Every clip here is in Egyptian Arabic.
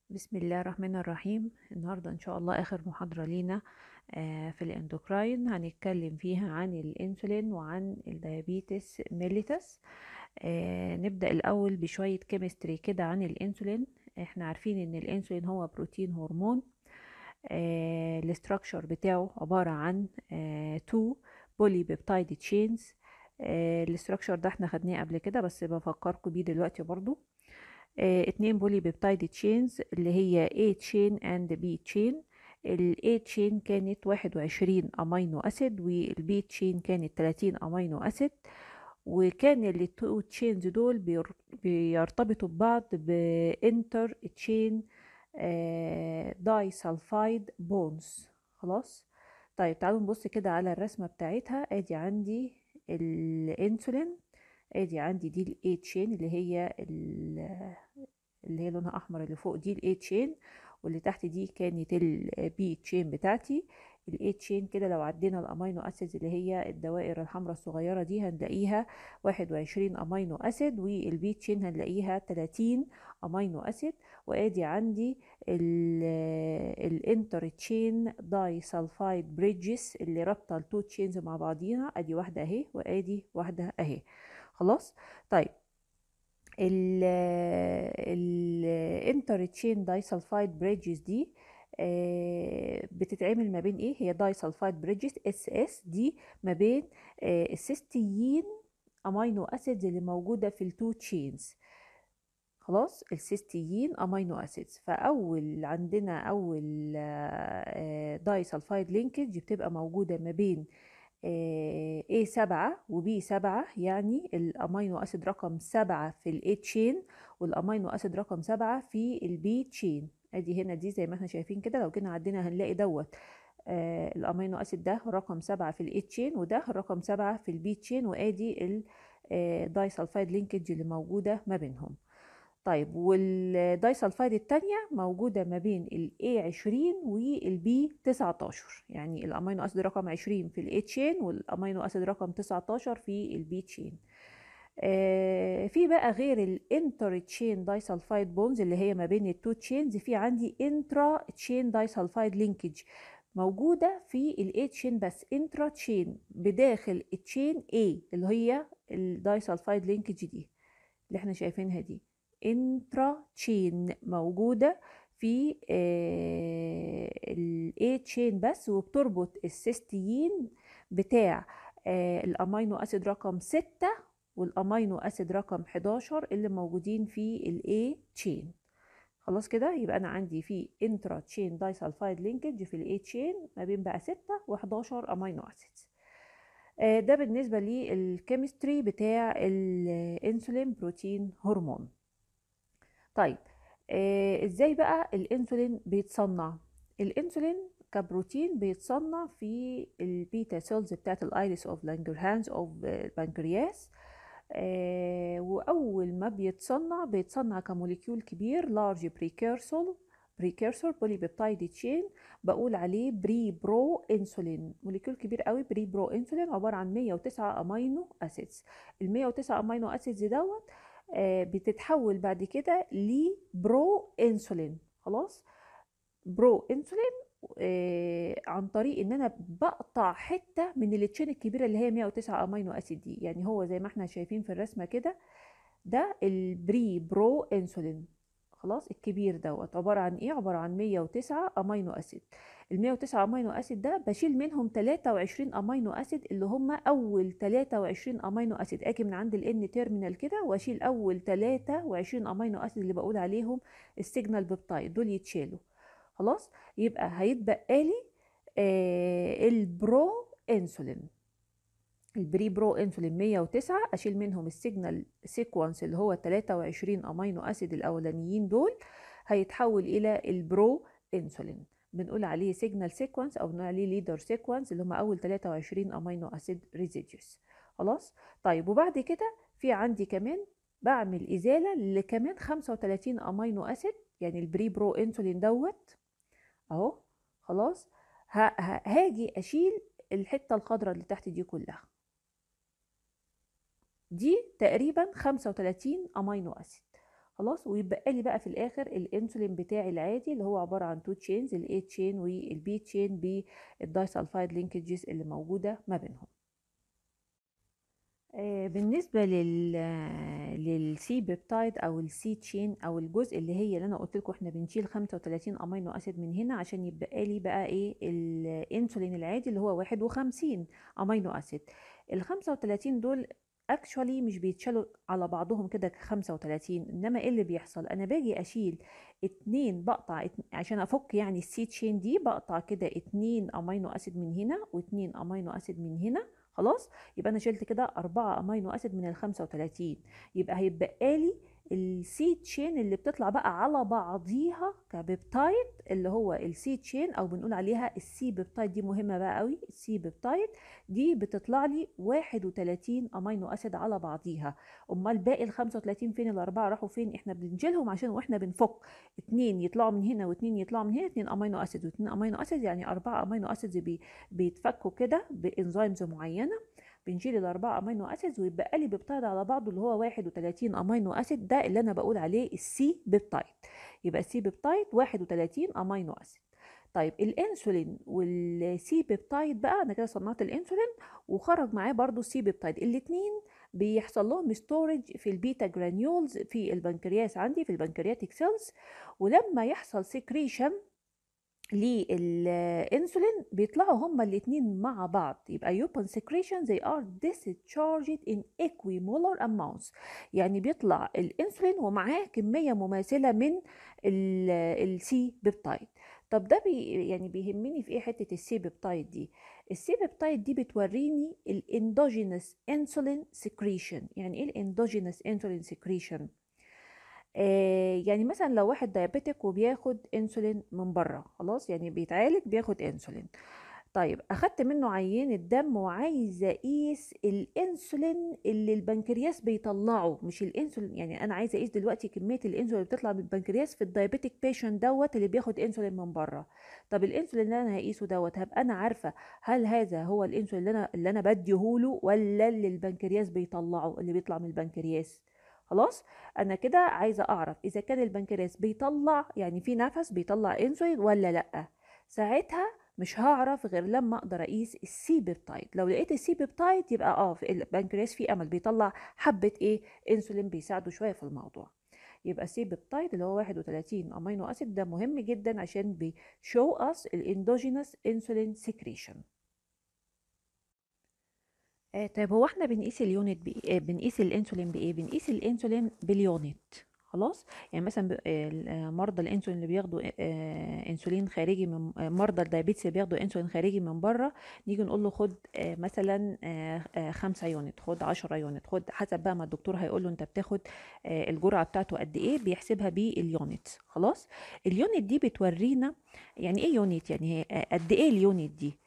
بسم الله الرحمن الرحيم النهاردة إن شاء الله آخر محاضرة لينا آه، في الإندوكراين هنتكلم فيها عن الإنسولين وعن الديابيتس ميليتس آه، نبدأ الأول بشوية كيمستري كده عن الإنسولين احنا عارفين إن الإنسولين هو بروتين هرمون آه، الاستراكشر بتاعه عبارة عن 2 بولي بيبتايد تشينز الاستراكشر ده احنا خدناه قبل كده بس بفكركم بيه دلوقتي برضو آه، اتنين بولي بيبتايد تشينز اللي هي A chain and B chain ال A chain كانت واحد وعشرين أمينو أسيد وال B chain كانت تلاتين أمينو أسيد وكان التو تشينز دول بير- بيرتبطوا ببعض بانتر تشين داي سلفايد بونز خلاص طيب تعالوا نبص كده على الرسمة بتاعتها ادي عندي الانسولين ادي عندي دي الاي تشين اللي هي ال- اللي هي لونها احمر اللي فوق دي الاي تشين واللي تحت دي كانت البي تشين بتاعتي الاي تشين كده لو عدينا الامينو اسيدز اللي هي الدوائر الحمراء الصغيره دي هنلاقيها 21 امينو اسيد والبي تشين هنلاقيها 30 امينو اسيد وادي عندي الانتر تشين داي سلفايد بريدجز اللي رابطه التو تشينز مع بعضيها ادي واحده اهي وادي واحده اهي خلاص طيب ال الانتر تشين داي سلفايد بريدجز دي آه، بتتعمل ما بين ايه هي داي سلفايد بريدجز اس اس دي ما بين آه، السيستيين امينو اسيدز اللي موجوده في التو تشينز خلاص السيستيين امينو اسيدز فاول عندنا اول داي سلفايد لينكج بتبقى موجوده ما بين A 7 و B 7 يعني الامينو اسيد رقم 7 في الاي تشين والامينو اسيد رقم 7 في البي تشين ادي هنا دي زي ما احنا شايفين كده لو جينا عدينا هنلاقي دوت آه الامينو اسيد ده رقم 7 في الاي تشين وده رقم 7 في البي تشين وادي الداي سلفايد لينكج اللي موجوده ما بينهم طيب والداي سلفايد التانية موجودة ما بين ال A20 وال B19 يعني الأمينو أسيد رقم 20 في ال A chain والأمينو أسيد رقم 19 في ال B chain آه في بقى غير الانتر تشين داي سلفايد بونز اللي هي ما بين التو تشينز في عندي انترا تشين داي سلفايد لينكج موجودة في الاي تشين بس انترا تشين بداخل التشين A اللي هي الداي سلفايد لينكج دي اللي احنا شايفينها دي انترا تشين موجودة في الاي تشين بس وبتربط السيستيين بتاع آه، الامينو اسيد رقم 6 والامينو اسيد رقم 11 اللي موجودين في الاي تشين خلاص كده يبقى انا عندي في انترا تشين داي سلفايد لينكج في الاي تشين ما بين بقى 6 و11 امينو اسيدز آه، ده بالنسبة للكيمستري بتاع الانسولين بروتين هرمون طيب آه ازاي بقى الانسولين بيتصنع الانسولين كبروتين بيتصنع في البيتا سيلز بتاعت الايريس اوف لانجرهانز اوف البنكرياس آه واول ما بيتصنع بيتصنع كموليكيول كبير لارج بريكيرسور بريكيرسور بولي بيبتايد تشين بقول عليه بري برو انسولين موليكيول كبير قوي بري برو انسولين عباره عن 109 امينو اسيدز ال 109 امينو اسيدز دوت آه، بتتحول بعد كده لبرو انسولين خلاص برو انسولين آه، عن طريق ان انا بقطع حته من التشين الكبيره اللي هي 109 امينو اسيد دي يعني هو زي ما احنا شايفين في الرسمه كده ده البري برو انسولين خلاص الكبير دوت عباره عن ايه عباره عن 109 امينو اسيد ال 109 امينو اسيد ده بشيل منهم 23 امينو اسيد اللي هم اول 23 امينو اسيد اجي من عند الان تيرمينال كده واشيل اول 23 امينو اسيد اللي بقول عليهم السيجنال بيبتايد دول يتشالوا خلاص يبقى هيتبقى لي آه البرو انسولين البري برو انسولين 109 اشيل منهم السيجنال سيكونس اللي هو 23 امينو اسيد الاولانيين دول هيتحول الى البرو انسولين بنقول عليه سيجنال سيكونس او بنقول عليه ليدر سيكونس اللي هم اول 23 امينو اسيد ريزيديوس خلاص طيب وبعد كده في عندي كمان بعمل ازاله لكمان 35 امينو اسيد يعني البري برو انسولين دوت اهو خلاص ه- ه- هاجي اشيل الحته الخضراء اللي تحت دي كلها دي تقريبا 35 امينو اسيد خلاص ويبقى لي بقى في الاخر الانسولين بتاعي العادي اللي هو عباره عن تو تشينز الاي تشين والبي تشين بالدايسلفايد لينكجز اللي موجوده ما بينهم آه، بالنسبة لل للسي بيبتايد او السي تشين او الجزء اللي هي اللي انا قلت لكم احنا بنشيل 35 امينو اسيد من هنا عشان يبقى لي بقى ايه الانسولين العادي اللي هو 51 امينو اسيد ال 35 دول اكشولي مش بيتشالوا على بعضهم كده 35 انما ايه اللي بيحصل انا باجي اشيل اتنين بقطع اتن... عشان افك يعني السي تشين دي بقطع كده اتنين امينو اسيد من هنا واتنين امينو اسيد من هنا خلاص يبقى انا شلت كده أربعة امينو اسيد من ال 35 يبقى هيبقى لي السي تشين اللي بتطلع بقى على بعضيها كبيبتايد اللي هو السي تشين او بنقول عليها السي بيبتايد دي مهمه بقى قوي السي بيبتايد دي بتطلع لي 31 امينو اسيد على بعضيها امال باقي ال 35 فين الاربعه راحوا فين احنا بنشيلهم عشان واحنا بنفك اتنين يطلعوا من هنا واتنين يطلعوا من هنا اتنين امينو اسيد واتنين امينو اسيد يعني اربعه امينو اسيد بي بيتفكوا كده بانزيمز معينه بنشيل الأربعة أمينو أسيدز ويبقى لي بيبتايد على بعضه اللي هو 31 أمينو أسيد ده اللي أنا بقول عليه السي بيبتايد يبقى السي بيبتايد 31 أمينو أسيد طيب الانسولين والسي بيبتايد بقى انا كده صنعت الانسولين وخرج معاه برضو السي بيبتايد الاثنين بيحصل لهم ستورج في البيتا جرانيولز في البنكرياس عندي في البنكرياتيك سيلز ولما يحصل سكريشن للانسولين بيطلعوا هما الاثنين مع بعض يبقى upon secretion they are discharged in equimolar amounts يعني بيطلع الانسولين ومعاه كميه مماثله من السي بيبتايد طب ده بي يعني بيهمني في ايه حته السي بيبتايد دي السي بيبتايد دي بتوريني الاندوجينس انسولين سكريشن يعني ايه الاندوجينس انسولين سكريشن آه، يعني مثلا لو واحد دايابيتك وبياخد انسولين من بره خلاص يعني بيتعالج بياخد انسولين طيب اخدت منه عينة دم وعايزه اقيس الانسولين اللي البنكرياس بيطلعه مش الانسولين يعني انا عايزه اقيس دلوقتي كميه الانسولين اللي بتطلع من البنكرياس في الدايابيتك بيشنت دوت اللي بياخد انسولين من بره طب الانسولين اللي انا هقيسه دوت هبقى انا عارفه هل هذا هو الانسولين اللي انا اللي انا بديهوله ولا اللي البنكرياس بيطلعه اللي بيطلع من البنكرياس خلاص انا كده عايزه اعرف اذا كان البنكرياس بيطلع يعني في نفس بيطلع انسولين ولا لا ساعتها مش هعرف غير لما اقدر اقيس السي بيبتايد لو لقيت السي بيبتايد يبقى اه في البنكرياس في امل بيطلع حبه ايه انسولين بيساعده شويه في الموضوع يبقى السي بيبتايد اللي هو 31 امينو اسيد ده مهم جدا عشان بيشو اس الاندوجينس انسولين سكريشن آه طيب هو احنا بنقيس اليونت بإيه؟ آه بنقيس الانسولين بايه بنقيس الانسولين باليونت خلاص يعني مثلا آه، مرضى الانسولين اللي بياخدوا آه، انسولين خارجي من مرضى الدايابيتس اللي بياخدوا انسولين خارجي من بره نيجي نقول له خد مثلا خمسة يونت خد عشرة يونت خد حسب بقى ما الدكتور هيقول له انت بتاخد الجرعه بتاعته قد ايه بيحسبها باليونت خلاص اليونت دي بتورينا يعني ايه يونت يعني قد ايه اليونت دي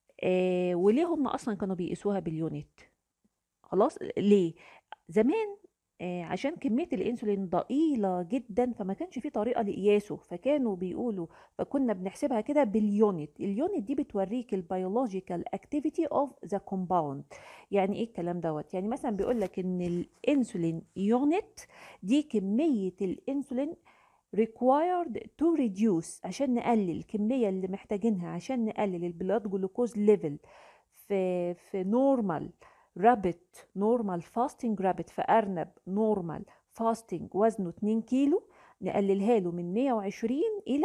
آه وليه هم اصلا كانوا بيقيسوها باليونت خلاص ليه زمان آه عشان كمية الانسولين ضئيلة جدا فما كانش في طريقة لقياسه فكانوا بيقولوا فكنا بنحسبها كده باليونت اليونت دي بتوريك البيولوجيكال اكتيفيتي اوف ذا كومباوند يعني ايه الكلام دوت يعني مثلا بيقول لك ان الانسولين يونت دي كمية الانسولين required to reduce عشان نقلل الكمية اللي محتاجينها عشان نقلل البلاد جلوكوز ليفل في في نورمال رابت نورمال فاستنج رابت في أرنب نورمال فاستنج وزنه 2 كيلو نقللها له من 120 إلى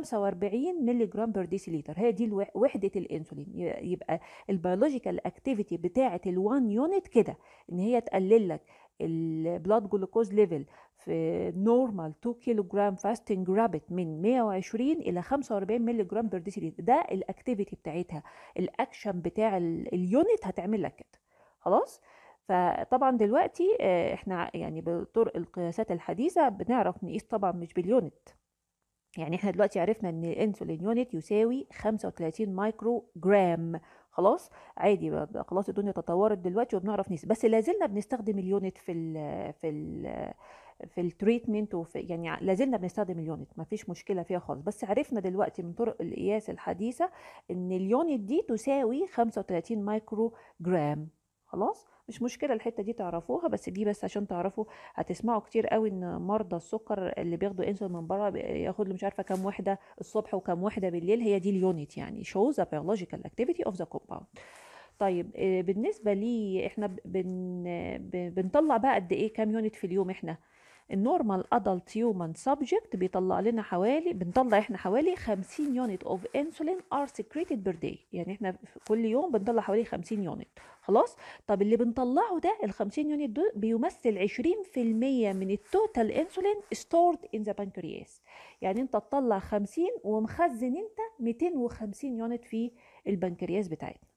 45 مللي جرام بر ديسيليتر هي دي وحدة الأنسولين يبقى البيولوجيكال اكتيفيتي بتاعة ال1 يونت كده إن هي تقلل لك البلاد جلوكوز ليفل في نورمال 2 كيلو جرام فاستنج رابت من 120 الى 45 مللي جرام بير ديسيليتر ده الاكتيفيتي بتاعتها الاكشن بتاع اليونت هتعمل لك كده خلاص فطبعا دلوقتي آه، احنا يعني بطرق القياسات الحديثه بنعرف نقيس طبعا مش باليونت يعني احنا دلوقتي عرفنا ان الانسولين يونت يساوي 35 مايكرو جرام خلاص عادي بقى خلاص الدنيا تطورت دلوقتي وبنعرف نقيس بس لازلنا بنستخدم اليونت في ال في ال في التريتمنت وفي يعني لازلنا بنستخدم اليونت ما فيش مشكله فيها خالص بس عرفنا دلوقتي من طرق القياس الحديثه ان اليونت دي تساوي 35 مايكرو جرام خلاص مش مشكله الحته دي تعرفوها بس دي بس عشان تعرفوا هتسمعوا كتير قوي ان مرضى السكر اللي بياخدوا انسولين من بره بياخد له مش عارفه كام وحده الصبح وكام وحده بالليل هي دي اليونت يعني shows the biological activity of the compound طيب آه، بالنسبه لي احنا بن ب- بنطلع بقى قد ايه كام يونت في اليوم احنا النورمال ادلت هيومن سبجكت بيطلع لنا حوالي بنطلع احنا حوالي 50 يونت اوف انسولين ار سكريتد بير داي يعني احنا في كل يوم بنطلع حوالي 50 يونت خلاص طب اللي بنطلعه ده ال 50 يونت دول بيمثل 20% من التوتال انسولين ستورد ان ذا بانكرياس يعني انت تطلع 50 ومخزن انت 250 يونت في البنكرياس بتاعتنا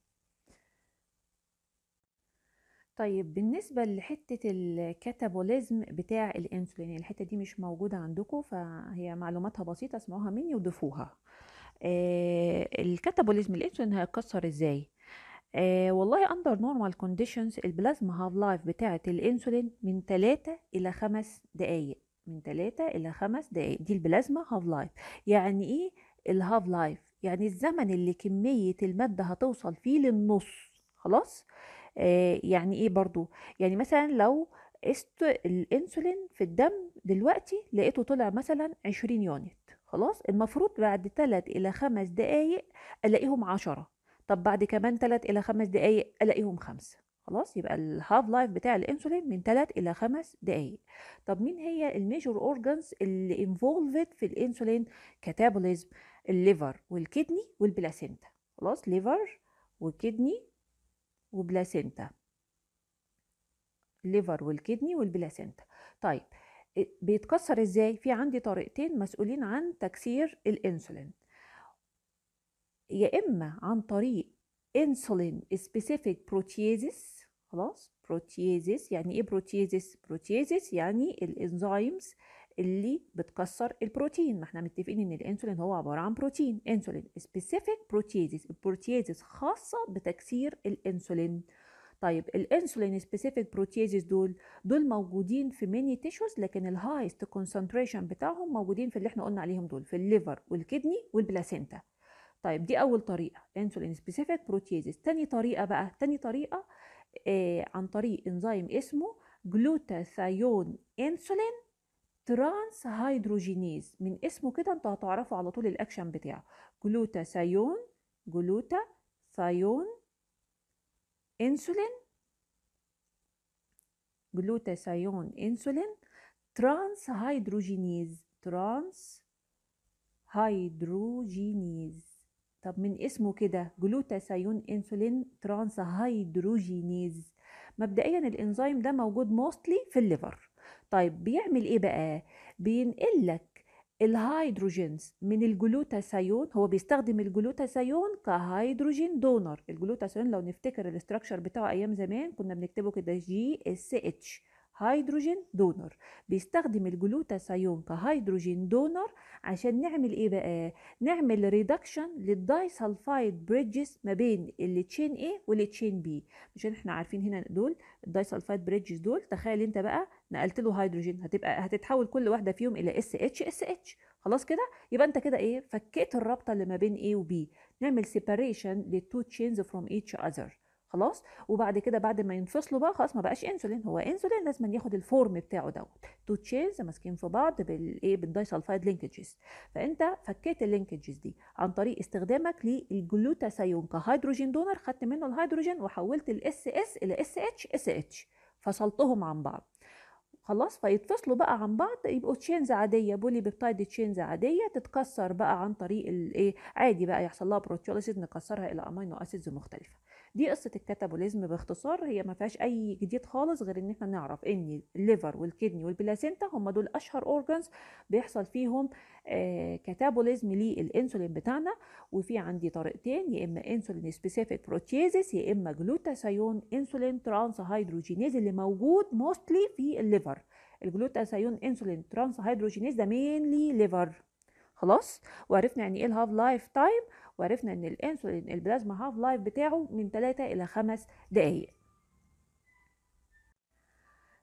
طيب بالنسبة لحتة الكاتابوليزم بتاع الانسولين يعني الحتة دي مش موجودة عندكم فهي معلوماتها بسيطة اسمعوها مني وضيفوها آه الكاتابوليزم الانسولين هيتكسر ازاي آه والله under normal conditions البلازما هاف لايف بتاعة الانسولين من 3 الى 5 دقايق من 3 الى 5 دقايق دي البلازما هاف لايف يعني ايه الهاف لايف يعني الزمن اللي كمية المادة هتوصل فيه للنص خلاص آه يعني ايه برضو يعني مثلا لو قست الانسولين في الدم دلوقتي لقيته طلع مثلا 20 يونت خلاص المفروض بعد 3 الى 5 دقايق الاقيهم 10 طب بعد كمان 3 الى 5 دقايق الاقيهم 5 خلاص يبقى الهاف لايف بتاع الانسولين من 3 الى 5 دقايق طب مين هي الميجور اورجانز اللي انفولفد في الانسولين كاتابوليزم الليفر والكدني والبلاسينتا خلاص ليفر وكدني وبلاسينتا الليفر والكدني والبلاسينتا طيب بيتكسر ازاي في عندي طريقتين مسؤولين عن تكسير الانسولين يا اما عن طريق انسولين سبيسيفيك بروتيزيس خلاص بروتيزيس يعني ايه بروتيزيس بروتيزيس يعني الانزيمز اللي بتكسر البروتين ما احنا متفقين ان الانسولين هو عباره عن بروتين انسولين سبيسيفيك بروتيزيس البروتيزيس خاصه بتكسير الانسولين طيب الانسولين سبيسيفيك بروتيزيس دول دول موجودين في ميني تيشوز لكن الهايست كونسنتريشن بتاعهم موجودين في اللي احنا قلنا عليهم دول في الليفر والكدني والبلاسينتا طيب دي اول طريقه انسولين سبيسيفيك بروتيزيس تاني طريقه بقى تاني طريقه آه عن طريق انزيم اسمه جلوتاثيون انسولين ترانس هيدروجينيز من اسمه كده انتوا هتعرفوا على طول الاكشن بتاعه جلوتاثيون جلوتاثيون انسولين جلوتاثيون انسولين ترانس هيدروجينيز ترانس هيدروجينيز طب من اسمه كده جلوتاثيون انسولين ترانس هيدروجينيز مبدئيا الانزيم ده موجود موستلي في الليفر طيب بيعمل ايه بقى بينقل لك الهيدروجينز من الجلوتاثيون هو بيستخدم الجلوتاثيون كهيدروجين دونر الجلوتاثيون لو نفتكر الاستراكشر بتاعه ايام زمان كنا بنكتبه كده جي اس اتش هيدروجين دونر بيستخدم الجلوتاثيون كهيدروجين دونر عشان نعمل ايه بقى نعمل ريدكشن للدايسلفايد بريدجز ما بين التشين A والتشين B عشان احنا عارفين هنا دول الدايسلفايد بريدجز دول تخيل انت بقى نقلت له هيدروجين هتبقى هتتحول كل واحده فيهم الى اس اتش اس اتش خلاص كده يبقى انت كده ايه فكيت الرابطه اللي ما بين A و B نعمل سيباريشن للتو تشينز فروم ايتش اذر خلاص وبعد كده بعد ما ينفصلوا بقى خلاص ما بقاش انسولين هو انسولين لازم ياخد الفورم بتاعه دوت تو تشينز ماسكين في بعض بالايه بالدايسلفايد لينكجز فانت فكيت اللينكجز دي عن طريق استخدامك للجلوتاثيون كهيدروجين دونر خدت منه الهيدروجين وحولت الاس اس الى اس اتش اس اتش فصلتهم عن بعض خلاص فيتفصلوا بقى عن بعض يبقوا تشينز عاديه بولي بيبتايد تشينز عاديه تتكسر بقى عن طريق الايه عادي بقى يحصل لها بروتيوليسيس نكسرها الى امينو اسيدز مختلفه دي قصه الكاتابوليزم باختصار هي ما فيهاش اي جديد خالص غير ان احنا نعرف ان الليفر والكدني والبلاسينتا هم دول اشهر اورجانز بيحصل فيهم آه كاتابوليزم للانسولين بتاعنا وفي عندي طريقتين يا اما انسولين سبيسيفيك بروتيزيس يا اما جلوتاثيون انسولين ترانس هيدروجينيز اللي موجود موستلي في الليفر الجلوتاثيون انسولين ترانس هيدروجينيز ده مينلي ليفر خلاص وعرفنا يعني ايه الهاف لايف تايم وعرفنا ان الانسولين البلازما هاف لايف بتاعه من 3 الى 5 دقائق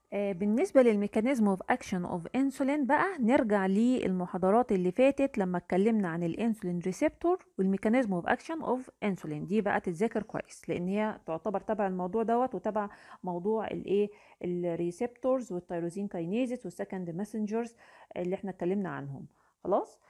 آه، بالنسبة للميكانيزم اوف اكشن اوف انسولين بقى نرجع للمحاضرات اللي فاتت لما اتكلمنا عن الانسولين ريسبتور والميكانيزم اوف اكشن اوف انسولين دي بقى تتذاكر كويس لان هي تعتبر تبع الموضوع دوت وتبع موضوع الايه الريسبتورز والتيروزين كاينيزيس والسكند ماسنجرز اللي احنا اتكلمنا عنهم خلاص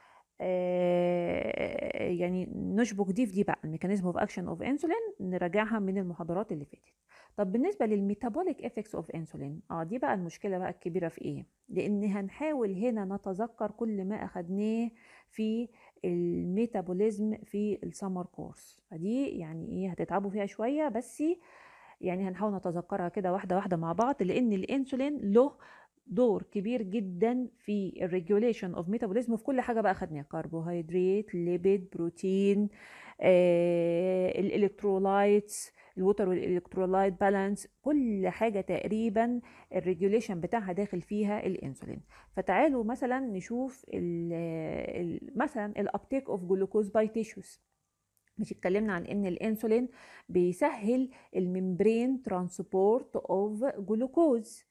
آه يعني نشبك دي في دي بقى الميكانيزم اوف اكشن اوف انسولين نراجعها من المحاضرات اللي فاتت طب بالنسبه للميتابوليك افكتس اوف انسولين اه دي بقى المشكله بقى الكبيره في ايه لان هنحاول هنا نتذكر كل ما اخدناه في الميتابوليزم في السمر كورس فدي يعني ايه هتتعبوا فيها شويه بس يعني هنحاول نتذكرها كده واحده واحده مع بعض لان الانسولين له دور كبير جدا في الريجوليشن اوف ميتابوليزم في كل حاجه بقى خدناها كربوهيدرات ليبيد بروتين آه الالكترولايتس الووتر والالكترولايت بالانس كل حاجه تقريبا الريجوليشن بتاعها داخل فيها الانسولين فتعالوا مثلا نشوف ال ال مثلا الابتيك اوف جلوكوز باي تيشوز مش اتكلمنا عن ان الانسولين بيسهل الممبرين ترانسبورت اوف جلوكوز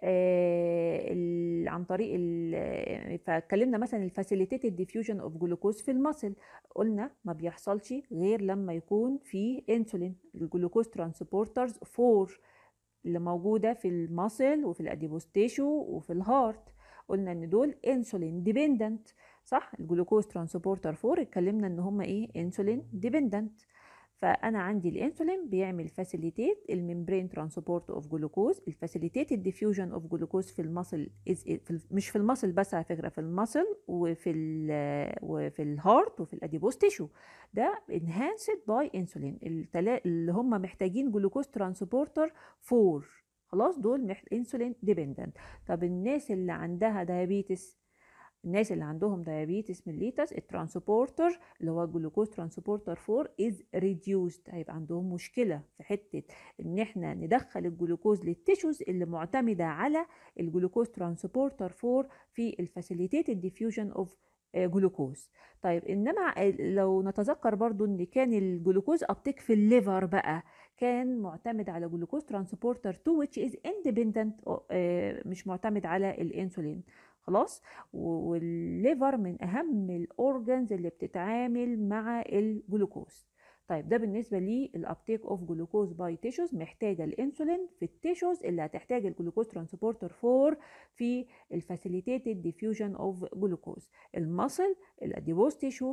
آه عن طريق فاتكلمنا مثلا الفاسيليتيتد ديفيوجن اوف جلوكوز في المصل قلنا ما بيحصلش غير لما يكون في انسولين الجلوكوز ترانسبورترز 4 اللي موجوده في المصل وفي الاديبوستيشو وفي الهارت قلنا ان دول انسولين ديبندنت صح الجلوكوز ترانسبورتر 4 اتكلمنا ان هم ايه انسولين ديبندنت فانا عندي الانسولين بيعمل فاسيليتيت الممبرين ترانسبورت اوف جلوكوز الفاسيليتيت الديفيوجن اوف جلوكوز في المصل مش في المصل بس على فكره في المصل وفي ال وفي الهارت وفي الاديبوس تيشو ده انهانسد باي انسولين اللي هم محتاجين جلوكوز ترانسبورتر 4 خلاص دول محت... انسولين ديبندنت طب الناس اللي عندها دايابيتس الناس اللي عندهم دايابيتس ميليتس الترانسبورتر اللي هو الجلوكوز ترانسبورتر 4 از ريديوسد هيبقى عندهم مشكله في حته ان احنا ندخل الجلوكوز للتيشوز اللي معتمده على الجلوكوز ترانسبورتر 4 في الفاسيليتيتد ديفيوجن اوف جلوكوز طيب انما لو نتذكر برضو ان كان الجلوكوز ابتيك في الليفر بقى كان معتمد على جلوكوز ترانسبورتر 2 which is independent مش معتمد على الانسولين خلاص والليفر من اهم الاورجنز اللي بتتعامل مع الجلوكوز طيب ده بالنسبه للابتيك اوف جلوكوز باي تيشوز محتاجه الانسولين في التيشوز اللي هتحتاج الجلوكوز ترانسبورتر 4 في الفاسيليتيتد ديفيوجن اوف جلوكوز المصل الاديبوز تيشو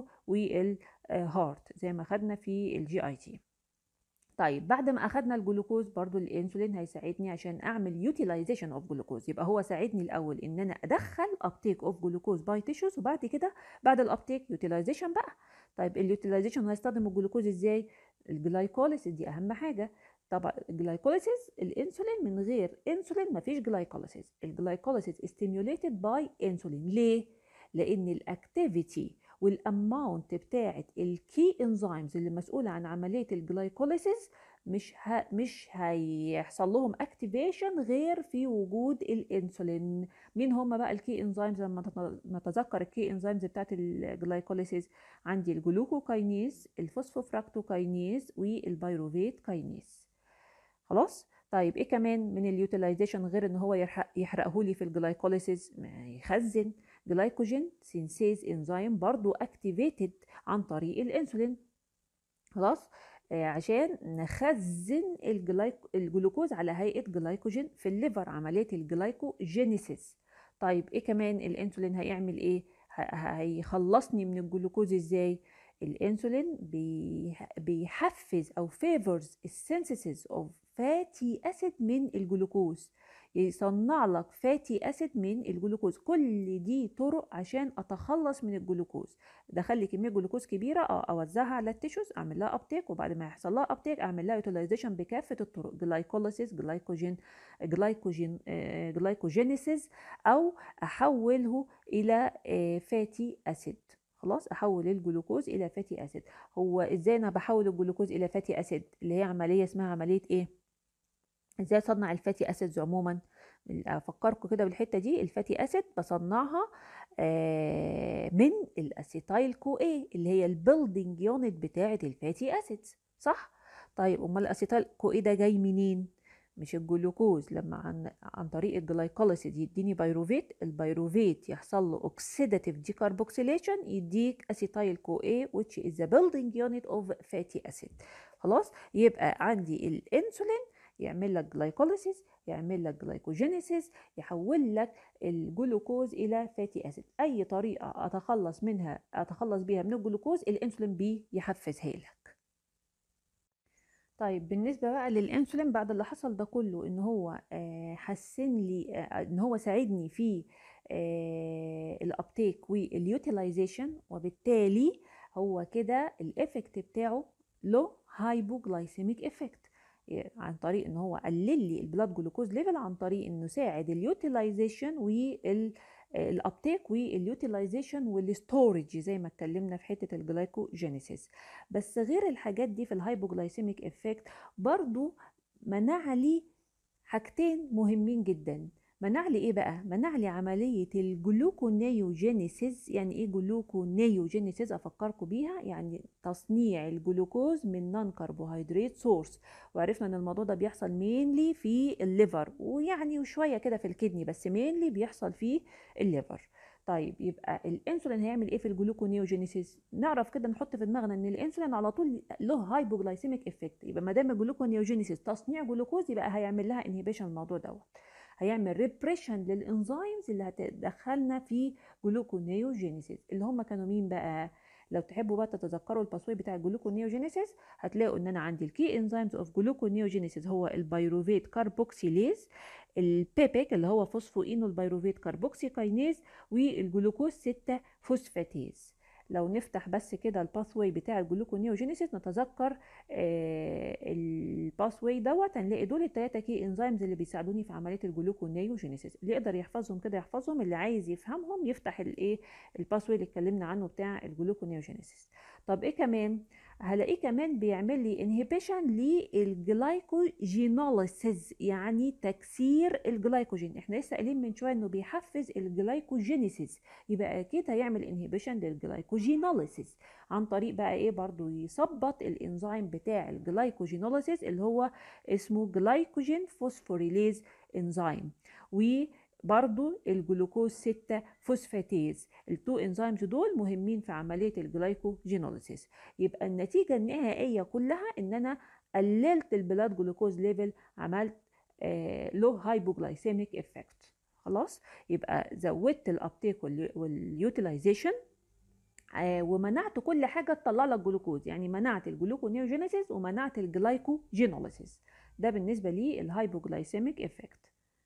والهارت زي ما خدنا في الجي اي تي طيب بعد ما اخدنا الجلوكوز برضو الانسولين هيساعدني عشان اعمل يوتيلايزيشن اوف جلوكوز يبقى هو ساعدني الاول ان انا ادخل ابتيك اوف جلوكوز باي تيشوز وبعد كده بعد الابتيك يوتيلايزيشن بقى طيب اليوتيلايزيشن هيستخدم الجلوكوز ازاي الجلايكوليسيس دي اهم حاجه طبعا الجلايكوليسيس الانسولين من غير انسولين مفيش جلايكوليسيس الجلايكوليسيس ستيميوليتد باي انسولين ليه لان الاكتيفيتي والاماونت بتاعه الكي انزيمز اللي مسؤوله عن عمليه الجلايكوليسيس مش ه... مش هيحصل لهم اكتيفيشن غير في وجود الانسولين مين هم بقى الكي انزيمز لما نتذكر الكي انزيمز بتاعت الجلايكوليسيس عندي الجلوكوكاينيز الفوسفوفراكتوكاينيز والبيروفيت كاينيز خلاص طيب ايه كمان من اليوتيلايزيشن غير ان هو يحرق يحرقه لي في الجلايكوليسيس يخزن جلايكوجين سينسيز انزيم برضو اكتيفيتد عن طريق الانسولين خلاص آه عشان نخزن الجلايك... الجلوكوز على هيئه جلايكوجين في الليفر عمليه الجلايكوجينيسيس طيب ايه كمان الانسولين هيعمل ايه هيخلصني من الجلوكوز ازاي الانسولين بيحفز او فيفرز السينثيسيس اوف فاتي اسيد من الجلوكوز يصنع لك فاتي اسيد من الجلوكوز كل دي طرق عشان اتخلص من الجلوكوز دخل لي كميه جلوكوز كبيره اه اوزعها على التيشوز اعمل لها ابتيك وبعد ما يحصل لها ابتيك اعمل لها يوتيلايزيشن بكافه الطرق جلايكوليسيس جلايكوجين جلايكوجين آه جلايكوجينيسيس او احوله الى آه فاتي اسيد خلاص احول الجلوكوز الى فاتي اسيد هو ازاي انا بحول الجلوكوز الى فاتي اسيد اللي هي عمليه اسمها عمليه ايه ازاي اصنع الفاتي اسيدز عموما افكركم كده بالحته دي الفاتي اسيد بصنعها من الاسيتايل كو اي اللي هي البيلدنج يونت بتاعه الفاتي اسيدز صح طيب امال الاسيتايل كو اي ده جاي منين مش الجلوكوز لما عن, عن طريق الجلايكوليسيس يديني بايروفيت البايروفيت يحصل له اوكسيداتيف ديكاربوكسيليشن يديك اسيتايل كو اي which is the building unit of fatty acid خلاص يبقى عندي الانسولين يعمل لك جلايكوليسيس يعمل لك جلايكوجينيسيس يحول لك الجلوكوز الى فاتي اسيد اي طريقه اتخلص منها اتخلص بيها من الجلوكوز الانسولين بيحفزها لك طيب بالنسبة بقى للانسولين بعد اللي حصل ده كله ان هو آه، حسن لي آه، ان هو ساعدني في آه، الابتيك واليوتيلايزيشن وبالتالي هو كده الافكت بتاعه له هايبوجلايسيميك افكت عن طريق ان هو قلل لي البلاد جلوكوز ليفل عن طريق انه ساعد اليوتيلايزيشن وال الابتيك واليوتيلايزيشن والستورج زي ما اتكلمنا في حته الجلايكوجينيسيس بس غير الحاجات دي في الهايبوجلايسيميك افكت برضو منع لي حاجتين مهمين جدا منع لي ايه بقى منع لي عمليه الجلوكونيوجينيسيس يعني ايه جلوكونيوجينيسيس افكركم بيها يعني تصنيع الجلوكوز من نون كربوهيدرات سورس وعرفنا ان الموضوع ده بيحصل مينلي في الليفر ويعني وشويه كده في الكدني بس مينلي بيحصل في الليفر طيب يبقى الانسولين هيعمل ايه في الجلوكونيوجينيسيس نعرف كده نحط في دماغنا ان الانسولين على طول له هايبوجلايسيميك افكت يبقى ما دام الجلوكونيوجينيسيس تصنيع جلوكوز يبقى هيعمل لها انهبيشن الموضوع دوت هيعمل ريبريشن للانزيمز اللي هتدخلنا في جلوكونيوجينيسيس اللي هم كانوا مين بقى لو تحبوا بقى تتذكروا الباسوي بتاع الجلوكونيوجينيسيس هتلاقوا ان انا عندي الكي انزيمز اوف جلوكونيوجينيسيس هو البيروفيت كاربوكسيليز البيبيك اللي هو فوسفوينو البيروفيت كاربوكسي كاينيز والجلوكوز 6 فوسفاتيز لو نفتح بس كده الباثواي بتاع الجلوكونيوجينيسيس نتذكر آه الباثواي دوت هنلاقي دول الثلاثه كي انزيمز اللي بيساعدوني في عمليه الجلوكونيوجينيسيس اللي يقدر يحفظهم كده يحفظهم اللي عايز يفهمهم يفتح الايه الباثواي اللي اتكلمنا عنه بتاع الجلوكونيوجينيسيس طب ايه كمان هلاقيه كمان بيعمل لي انهبيشن للجلايكوجينوليسيس يعني تكسير الجلايكوجين احنا لسه قايلين من شويه انه بيحفز الجلايكوجينيسيس يبقى اكيد هيعمل انهبيشن للجلايكوجينوليسيس عن طريق بقى ايه برضو يثبط الانزيم بتاع الجلايكوجينوليسيس اللي هو اسمه جلايكوجين فوسفوريليز انزيم و برضو الجلوكوز 6 فوسفاتيز التو انزيمز دول مهمين في عمليه الجلايكوجينوليسيس يبقى النتيجه النهائيه كلها ان انا قللت البلاد جلوكوز ليفل عملت آه له هايبوجلايسيميك افكت خلاص يبقى زودت الابتيك واليوتيلايزيشن آه ومنعت كل حاجه تطلع لك جلوكوز يعني منعت الجلوكونيوجينيسيس ومنعت الجلايكوجينوليسيس ده بالنسبه للهايبوجلايسيميك افكت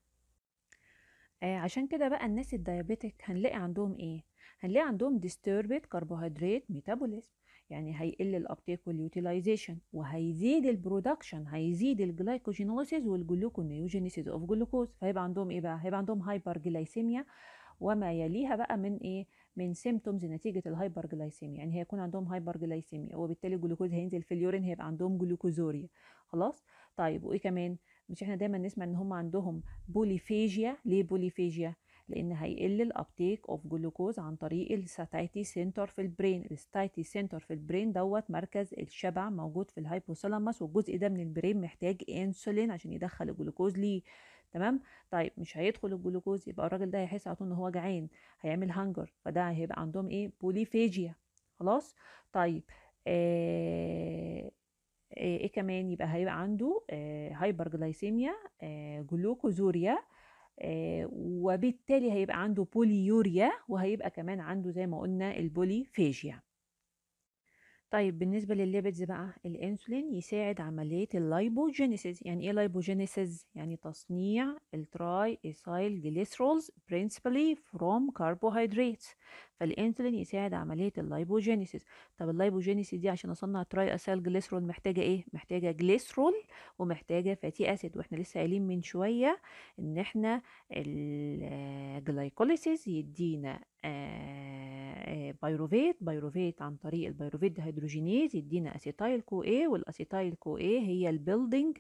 آه عشان كده بقى الناس الديابيتك هنلاقي عندهم ايه هنلاقي عندهم disturbed carbohydrate metabolism يعني هيقل الابتيك واليوتيلايزيشن وهيزيد البرودكشن هيزيد الجلايكوجينوليسيس والجلوكونيوجينيسيس اوف جلوكوز فهيبقى عندهم ايه بقى هيبقى عندهم هايبرجلايسيميا وما يليها بقى من ايه من سيمتومز نتيجه الهايبرجلايسيميا يعني هيكون عندهم هايبرجلايسيميا وبالتالي الجلوكوز هينزل في اليورين هيبقى عندهم جلوكوزوريا خلاص طيب وايه كمان مش احنا دايما نسمع ان هم عندهم بوليفيجيا ليه بوليفيجيا لان هيقل الابتيك اوف جلوكوز عن طريق الساتايتي سنتر في البرين الساتايتي سنتر في البرين دوت مركز الشبع موجود في الهايبوثالاموس والجزء ده من البرين محتاج انسولين عشان يدخل الجلوكوز ليه تمام طيب مش هيدخل الجلوكوز يبقى الراجل ده هيحس على طول ان هو جعان هيعمل هانجر فده هيبقى عندهم ايه بوليفيجيا خلاص طيب آه ايه كمان يبقى هيبقى عنده هايبرجلايسيميا جلوكوزوريا وبالتالي هيبقى عنده بوليوريا وهيبقى كمان عنده زي ما قلنا البوليفيجيا طيب بالنسبة للليبيدز بقى الانسولين يساعد عملية اللايبوجينيسيس يعني ايه لايبوجينيسيس يعني تصنيع التراي ايسايل جليسرولز principally from carbohydrates فالانسولين يساعد عملية اللايبوجينيسيس طب اللايبوجينيسيس دي عشان اصنع تراي ايسايل جليسرول محتاجة ايه محتاجة جليسرول ومحتاجة فاتي اسيد واحنا لسه قايلين من شوية ان احنا الجلايكوليسيس يدينا بايروفيت بايروفيت عن طريق البيروفيت دهيدروجينيز يدينا اسيتايل كو اي والاسيتايل كو اي هي البيلدينج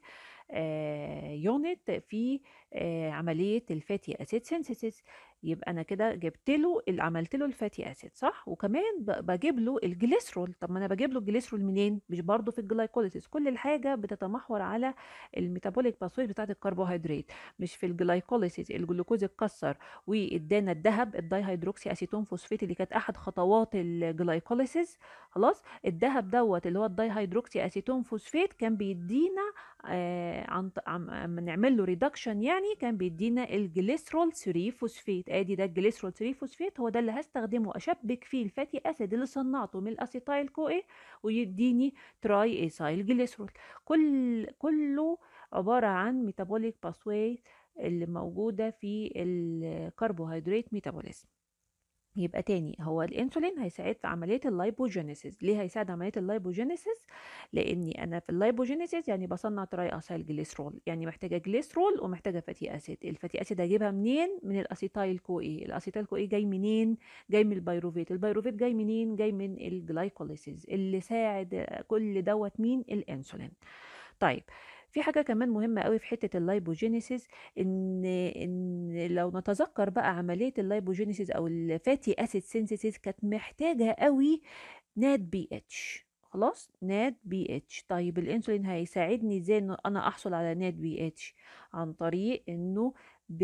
يونت في آه، عمليه الفاتي اسيد سينثيسيس يبقى انا كده جبت له عملت له الفاتي اسيد صح وكمان بجيب له الجليسرول طب ما انا بجيب له الجليسرول منين مش برضه في الجلايكوليسيس كل الحاجه بتتمحور على الميتابوليك باثوي بتاعه الكربوهيدرات مش في الجلايكوليسيس الجلوكوز اتكسر وادانا الذهب الدايهيدروكسي اسيتون فوسفات اللي كانت احد خطوات الجلايكوليسيس خلاص الذهب دوت اللي هو الدايهيدروكسي اسيتون فوسفات كان بيدينا آه عن عم نعمل له ريدكشن يعني كان بيدينا الجليسرول 3 فوسفات ادي ده الجليسرول 3 فوسفات هو ده اللي هستخدمه اشبك فيه الفاتي اسيد اللي صنعته من الاسيتايل كو اي ويديني تراي ايسايل جليسرول كل كله عباره عن ميتابوليك باثواي اللي موجوده في الكربوهيدرات ميتابوليزم يبقى تاني هو الانسولين هيساعد في عمليه اللايبوجينيسيس ليه هيساعد عمليه اللايبوجينيسيس لاني انا في اللايبوجينيسيس يعني بصنع تراي اسايل جليسرول يعني محتاجه جليسرول ومحتاجه فاتي اسيد الفاتي اسيد هجيبها منين من الاسيتايل كو اي الاسيتايل كو اي جاي منين جاي من البيروفيت البيروفيت جاي منين جاي من الجلايكوليسيس اللي ساعد كل دوت مين الانسولين طيب في حاجة كمان مهمة قوي في حتة اللايبوجينيسيس ان ان لو نتذكر بقى عملية اللايبوجينيسيس او الفاتي اسيد سينثيسيس كانت محتاجة قوي نات بي اتش خلاص نات بي اتش طيب الانسولين هيساعدني ازاي ان انا احصل على نات بي اتش عن طريق انه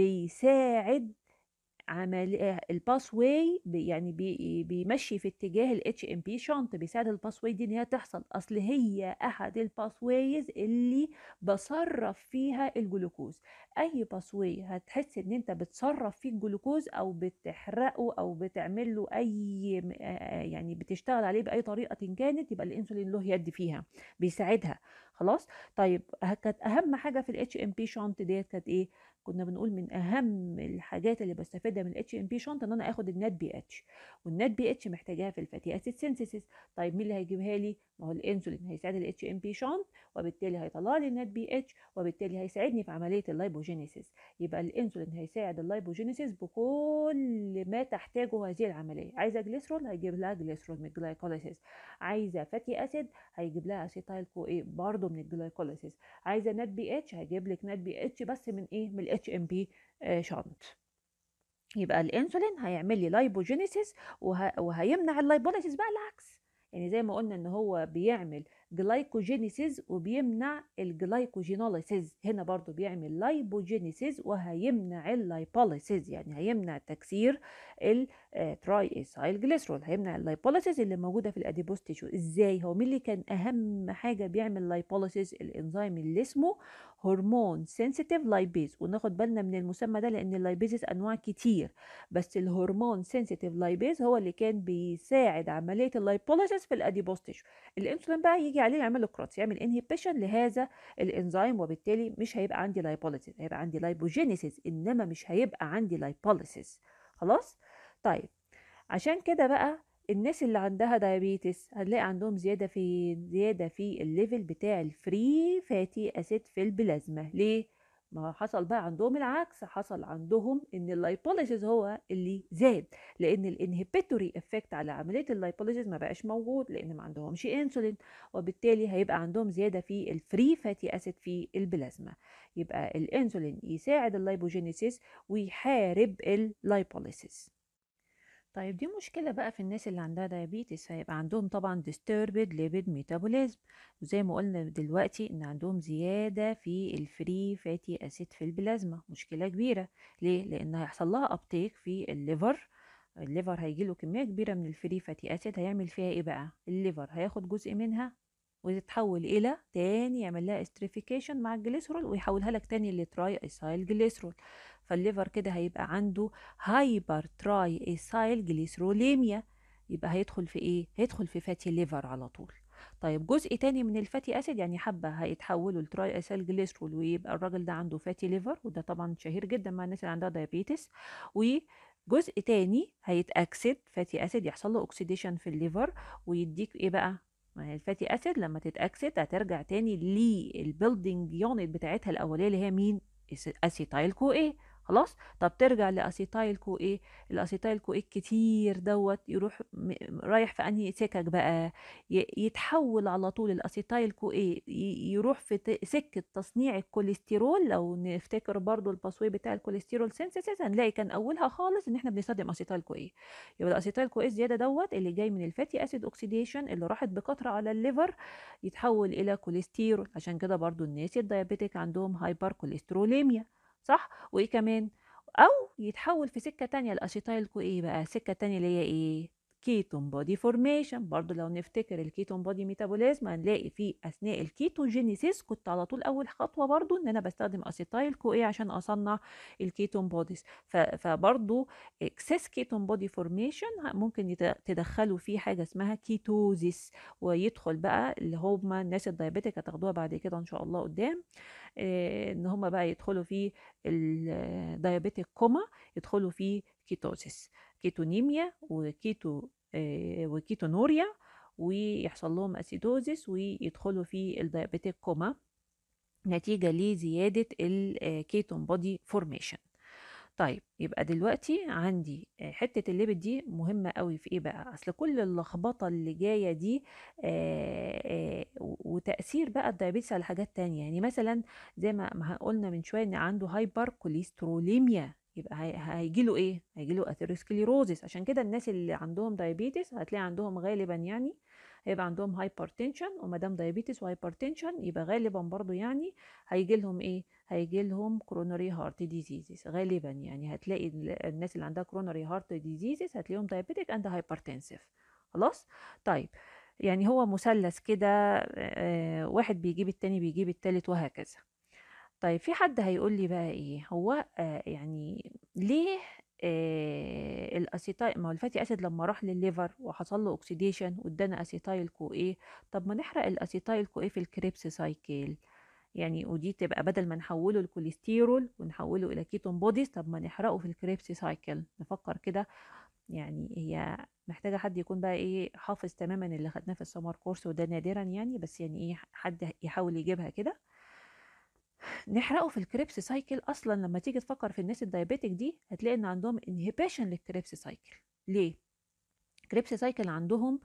بيساعد عمل الباس واي يعني بي بيمشي في اتجاه الاتش ام بي شنط بيساعد الباس واي دي ان هي تحصل اصل هي احد الباس وايز اللي بصرف فيها الجلوكوز اي باس واي هتحس ان انت بتصرف فيه الجلوكوز او بتحرقه او بتعمل له اي يعني بتشتغل عليه باي طريقه كانت يبقى الانسولين له يد فيها بيساعدها خلاص طيب كانت اهم حاجه في الاتش ام بي شنط ديت كانت ايه كنا بنقول من اهم الحاجات اللي بستفيدها من الاتش ام بي شنط ان انا اخد النت بي اتش والنت بي اتش محتاجاها في الفاتي اسيد سينثيسيس طيب مين اللي هيجيبها لي ما هو الانسولين هيساعد الاتش ام بي شنط وبالتالي هيطلع لي النت بي اتش وبالتالي هيساعدني في عمليه اللايبوجينيسيس يبقى الانسولين هيساعد اللايبوجينيسيس بكل ما تحتاجه هذه العمليه عايزه جليسرول هيجيب لها جليسرول من الجلايكوليسيس عايزه فاتي اسيد هيجيب لها اسيتايل كو اي برضه من الجلايكوليسيس عايزه نت بي اتش هيجيب لك نت بي اتش بس من ايه من الاتش ام بي شنط يبقى الانسولين هيعمل لي لايبوجينيسيس وه... وهيمنع اللايبوليسيس بقى العكس يعني زي ما قلنا ان هو بيعمل جلايكوجينيسيس وبيمنع الجلايكوجينوليسيس هنا برضو بيعمل لايبوجينيسيس وهيمنع اللايبوليسيس يعني هيمنع تكسير التراي ايسايل جليسرول هيمنع اللايبوليسيس اللي موجوده في الاديبوس تيشو ازاي هو مين اللي كان اهم حاجه بيعمل لايبوليسيس الانزيم اللي اسمه هرمون سنسيتيف لايبيز وناخد بالنا من المسمى ده لان اللايبيزز انواع كتير بس الهرمون سنسيتيف لايبيز هو اللي كان بيساعد عمليه اللايبوليسيس في الاديبوس تيشو الانسولين بقى يجي عليه يعمل له كروتس يعمل انهيبيشن لهذا الانزيم وبالتالي مش هيبقى عندي لايبوليسيس هيبقى عندي لايبوجينيسيس انما مش هيبقى عندي لايبوليسيس خلاص طيب عشان كده بقى الناس اللي عندها دايابيتس هنلاقي عندهم زيادة في زيادة في الليفل بتاع الفري فاتي اسيد في البلازما ليه؟ ما حصل بقى عندهم العكس حصل عندهم ان اللايبوليسيس هو اللي زاد لان الانهبيتوري افكت على عمليه اللايبوليسيس ما بقاش موجود لان ما عندهمش انسولين وبالتالي هيبقى عندهم زياده في الفري فاتي اسيد في البلازما يبقى الانسولين يساعد اللايبوجينيسيس ويحارب اللايبوليسيس طيب دي مشكلة بقى في الناس اللي عندها دايابيتس هيبقى عندهم طبعا disturbed lipid metabolism وزي ما قلنا دلوقتي ان عندهم زيادة في الفري فاتي اسيد في البلازما مشكلة كبيرة ليه؟ لان هيحصل لها ابتيك في الليفر الليفر هيجيله كمية كبيرة من الفري فاتي اسيد هيعمل فيها ايه بقى؟ الليفر هياخد جزء منها وتتحول الى تاني يعمل لها استريفيكيشن مع الجليسرول ويحولها لك تاني لتراي ايسايل جليسرول فالليفر كده هيبقى عنده هايبر تراي ايسايل جليسروليميا يبقى هيدخل في ايه هيدخل في فاتي ليفر على طول طيب جزء تاني من الفاتي اسيد يعني حبه هيتحولوا لتراي ايسايل جليسرول ويبقى الراجل ده عنده فاتي ليفر وده طبعا شهير جدا مع الناس اللي عندها دايابيتس وجزء تاني هيتاكسد فاتي اسيد يحصل له اوكسيديشن في الليفر ويديك ايه بقى ما هي الفاتي اسيد لما تتاكسد هترجع تاني للبيلدينج يونت بتاعتها الاوليه اللي هي مين اسيتايل كو ايه خلاص طب ترجع لاسيتايل كو ايه الاسيتايل كو ايه كتير دوت يروح م- رايح في انهي سكك بقى ي- يتحول على طول الاسيتايل كو ايه ي- يروح في ت- سكه تصنيع الكوليسترول لو نفتكر برضو الباسوي بتاع الكوليسترول سينثيسيس هنلاقي كان اولها خالص ان احنا بنستخدم اسيتايل كو ايه يبقى الاسيتايل كو ايه زياده دوت اللي جاي من الفاتي اسيد اوكسيديشن اللي راحت بكثره على الليفر يتحول الى كوليسترول عشان كده برضو الناس الديابيتك عندهم هايبر كوليستروليميا صح وايه كمان او يتحول في سكه تانية الاسيتايل كو ايه بقى سكه تانية اللي هي ايه كيتون بودي فورميشن برضو لو نفتكر الكيتون بودي ميتابوليزم هنلاقي في اثناء الكيتوجينيسيس كنت على طول اول خطوه برضو ان انا بستخدم اسيتايل كو ايه عشان اصنع الكيتون بوديز فبرضو اكسس كيتون بودي فورميشن ممكن يت- تدخلوا فيه حاجه اسمها كيتوزيس ويدخل بقى اللي هم الناس الدايابيتك هتاخدوها بعد كده ان شاء الله قدام آه، ان هم بقى يدخلوا في الدايابيتك كوما يدخلوا في كيتوزيس كيتونيميا وكيتو آه، وكيتونوريا ويحصل لهم اسيدوزيس ويدخلوا في الدايابيتك كوما نتيجة لزيادة الكيتون بودي فورميشن طيب يبقى دلوقتي عندي آه، حتة الليبيد دي مهمة قوي في ايه بقى اصل كل اللخبطة اللي جاية دي آه، آه، وتأثير بقى الدايابيتس على حاجات تانية يعني مثلا زي ما ما قلنا من شوية ان عنده هايبر كوليستروليميا يبقى هيجي له ايه هيجي له اثيروسكليروزس عشان كده الناس اللي عندهم دايابيتس هتلاقي عندهم غالبا يعني هيبقى عندهم هايبرتنشن وما دام دايابيتس وهايبرتنشن يبقى غالبا برضو يعني هيجي لهم ايه هيجي لهم كرونري هارت ديزيزز غالبا يعني هتلاقي ال- الناس اللي عندها كرونري هارت ديزيزز هتلاقيهم دايابيتك اند هايبرتنسيف خلاص طيب يعني هو مثلث كده آه، واحد بيجيب التاني بيجيب التالت وهكذا طيب في حد هيقول لي بقى ايه هو آه يعني ليه آه الاسيتايل ما هو الفاتي اسيد لما راح للليفر وحصل له اوكسيديشن وادانا اسيتايل كو ايه طب ما نحرق الاسيتايل كو ايه في الكريبس سايكل يعني ودي تبقى بدل ما نحوله الكوليسترول ونحوله الى كيتون بوديز طب ما نحرقه في الكريبس سايكل نفكر كده يعني هي محتاجة حد يكون بقى ايه حافظ تماما اللي خدناه في السمر كورس وده نادرا يعني بس يعني ايه حد يحاول يجيبها كده نحرقه في الكريبس سايكل اصلا لما تيجي تفكر في الناس الدايابيتك دي هتلاقي ان عندهم انهبيشن للكريبس سايكل ليه كريبس سايكل عندهم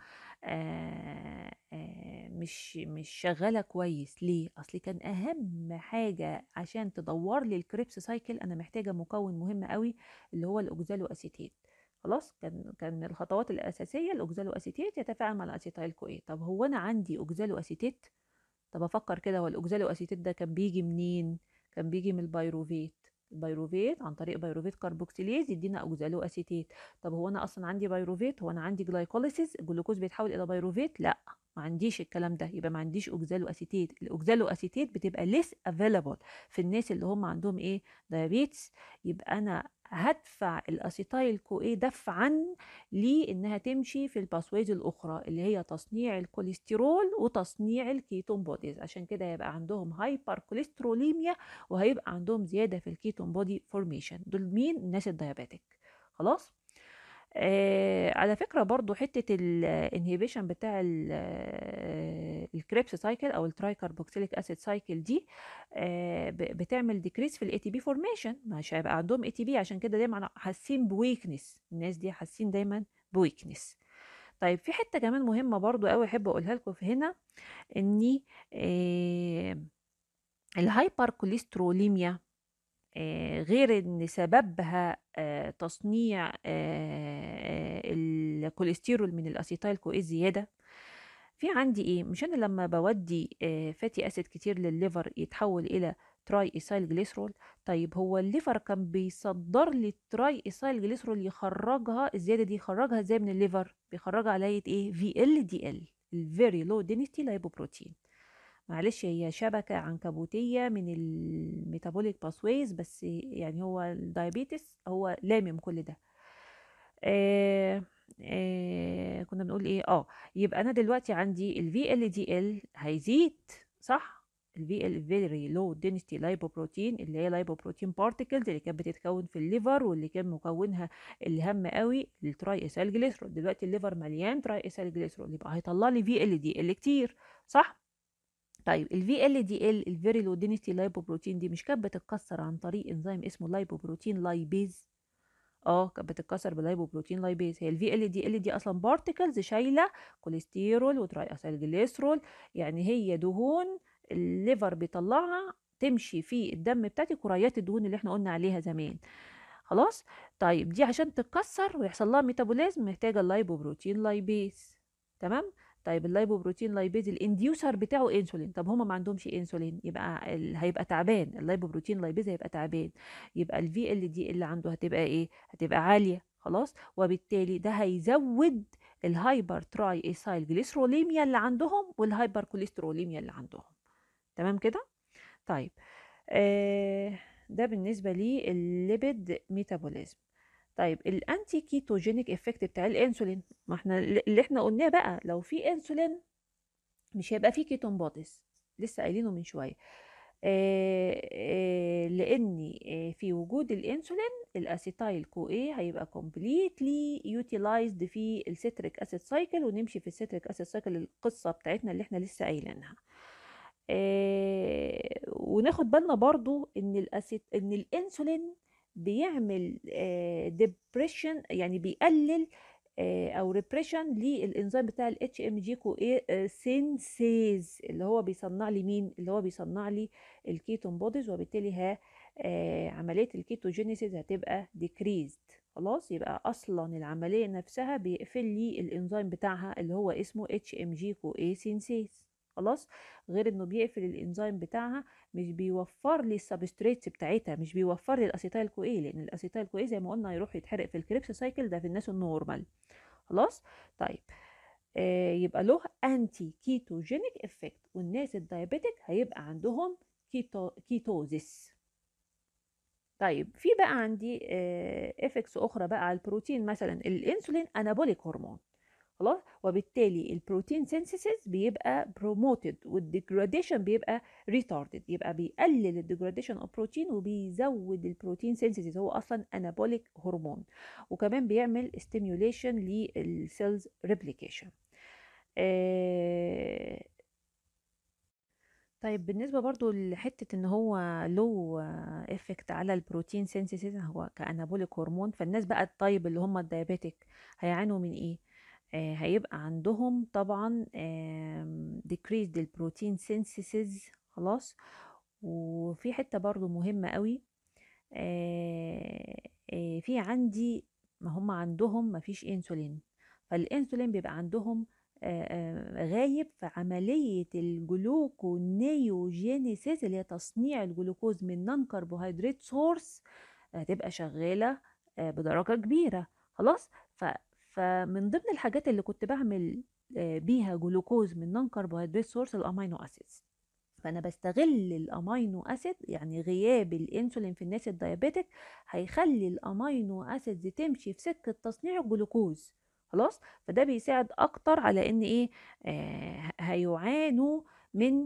آه آه مش مش شغاله كويس ليه اصل كان اهم حاجه عشان تدور لي الكريبس سايكل انا محتاجه مكون مهم قوي اللي هو الاوكزالو اسيتيت خلاص كان كان من الخطوات الاساسيه الاوكزالو اسيتيت يتفاعل مع الاسيتايل كو ايه طب هو انا عندي اوكزالو اسيتيت طب افكر كده هو الاوكزالو اسيتيت ده كان بيجي منين كان بيجي من البيروفيت البيروفيت عن طريق بيروفيت كاربوكسيليز يدينا اوكزالو اسيتيت طب هو انا اصلا عندي بيروفيت هو انا عندي جلايكوليسيس الجلوكوز بيتحول الى بيروفيت لا ما عنديش الكلام ده يبقى ما عنديش اوكزالو اسيتيت الاوكزالو اسيتيت بتبقى ليس افيلابل في الناس اللي هم عندهم ايه دايابيتس يبقى انا هدفع الاسيتايل كو ايه دفعا لانها تمشي في الباسويز الاخرى اللي هي تصنيع الكوليسترول وتصنيع الكيتون بوديز عشان كده يبقى عندهم هايبر كوليستروليميا وهيبقى عندهم زياده في الكيتون بودي فورميشن دول مين الناس الديابيتك خلاص آه على فكرة برضو حتة الانهيبيشن بتاع الكريبس سايكل او التراي كاربوكسيليك اسيد سايكل دي آه بتعمل ديكريس في الاي تي بي فورميشن مش هيبقى عندهم اي تي بي عشان كده دايما حاسين بويكنس الناس دي حاسين دايما بويكنس طيب في حتة كمان مهمة برضو قوي احب اقولها لكم في هنا اني آه الهايبر كوليستروليميا آه غير ان سببها آه تصنيع آه الكوليسترول من الاسيتايل كو زياده في عندي ايه مش انا لما بودي فاتي اسيد كتير للليفر يتحول الى تراي ايسايل جليسرول طيب هو الليفر كان بيصدر لي التراي ايسايل جليسرول يخرجها الزياده دي يخرجها ازاي من الليفر بيخرجها على ايه في ال دي ال الفيري لو دينستي لايبوبروتين معلش هي شبكة عنكبوتية من الميتابوليك باسويز بس يعني هو الدايابيتس هو لامم كل ده آه آه كنا بنقول ايه اه يبقى انا دلوقتي عندي الفي ال دي ال هيزيد صح الفي ال فيري لو دينستي لايبوبروتين اللي هي لايبوبروتين بارتكلز اللي كانت بتتكون في الليفر واللي كان مكونها الهم قوي التراي اسال جليسرول دلوقتي الليفر مليان تراي اسال جليسرول يبقى هيطلع لي في ال دي ال كتير صح طيب الفي ال دي ال الفيري لو دينستي لايبوبروتين دي مش كانت بتتكسر عن طريق انزيم اسمه لايبوبروتين لايبيز اه كانت بتتكسر باللايبوبروتين لايبيز هي الفي ال دي ال دي اصلا بارتكلز شايله كوليسترول وتراي اسيل جليسرول يعني هي دهون الليفر بيطلعها تمشي في الدم بتاعتي كريات الدهون اللي احنا قلنا عليها زمان خلاص طيب دي عشان تتكسر ويحصل لها ميتابوليزم محتاجه اللايبوبروتين لايبيز تمام طيب اللايبوبروتين لايبيز الانديوسر بتاعه انسولين طب هما ما عندهمش انسولين يبقى ال... هيبقى تعبان اللايبوبروتين لايبيز هيبقى تعبان يبقى الفي ال دي اللي عنده هتبقى ايه هتبقى عاليه خلاص وبالتالي ده هيزود الهايبر تراي ايسايل جليسروليميا اللي عندهم والهايبر كوليستروليميا اللي عندهم تمام كده طيب آه ده بالنسبه للليبيد ميتابوليزم طيب الانتي كيتوجينيك افكت بتاع الانسولين ما احنا اللي احنا قلناه بقى لو في انسولين مش هيبقى في كيتون بوديز لسه قايلينه من شويه آه آه لان آه في وجود الانسولين الاسيتايل كو اي هيبقى كومبليتلي يوتيلايزد في السيتريك اسيد سايكل ونمشي في السيتريك اسيد سايكل القصه بتاعتنا اللي احنا لسه قايلينها آه وناخد بالنا برضو ان الاسيت ان الانسولين بيعمل ديبريشن يعني بيقلل او ريبريشن للانزيم بتاع الاتش ام جي كو اي سينسيز اللي هو بيصنع لي مين اللي هو بيصنع لي الكيتون بوديز وبالتالي ها عمليه الكيتوجينيسيس هتبقى ديكريزد خلاص يبقى اصلا العمليه نفسها بيقفل لي الانزيم بتاعها اللي هو اسمه اتش ام جي كو اي سينسيز خلاص غير انه بيقفل الانزيم بتاعها مش بيوفر لي السبستريتس بتاعتها مش بيوفر لي الاسيتايل كو اي لان الاسيتايل كو اي زي ما قلنا هيروح يتحرق في الكريبس سايكل ده في الناس النورمال خلاص طيب آه يبقى له انتي كيتوجينيك افكت والناس الدايابيتك هيبقى عندهم كيتو كيتوزيس طيب في بقى عندي افكتس آه اخرى بقى على البروتين مثلا الانسولين انابوليك هرمون خلاص وبالتالي البروتين سينثيسيس بيبقى بروموتد والديجراديشن بيبقى ريتاردد يبقى بيقلل الديجراديشن اوف بروتين وبيزود البروتين سينثيسيس هو اصلا انابوليك هرمون وكمان بيعمل ستيميوليشن للسيلز ريبليكيشن آه طيب بالنسبة برضو لحتة ان هو له افكت على البروتين سينثيسيس هو كانابوليك هرمون فالناس بقى الطيب اللي هم الديابيتك هيعانوا من ايه آه هيبقى عندهم طبعا decreased البروتين synthesis خلاص وفي حتة برضو مهمة قوي آه آه في عندي ما هم عندهم ما فيش انسولين فالانسولين بيبقى عندهم غايب في عملية الجلوكونيوجينيسيس اللي هي تصنيع الجلوكوز من نون كربوهيدرات سورس هتبقى شغالة بدرجة كبيرة خلاص ف فمن ضمن الحاجات اللي كنت بعمل بيها جلوكوز من نون كربوهيدرات سورس الامينو اسيدز فانا بستغل الامينو اسيد يعني غياب الانسولين في الناس الديابيتك هيخلي الامينو اسيدز تمشي في سكه تصنيع الجلوكوز خلاص فده بيساعد اكتر على ان ايه آه هيعانوا من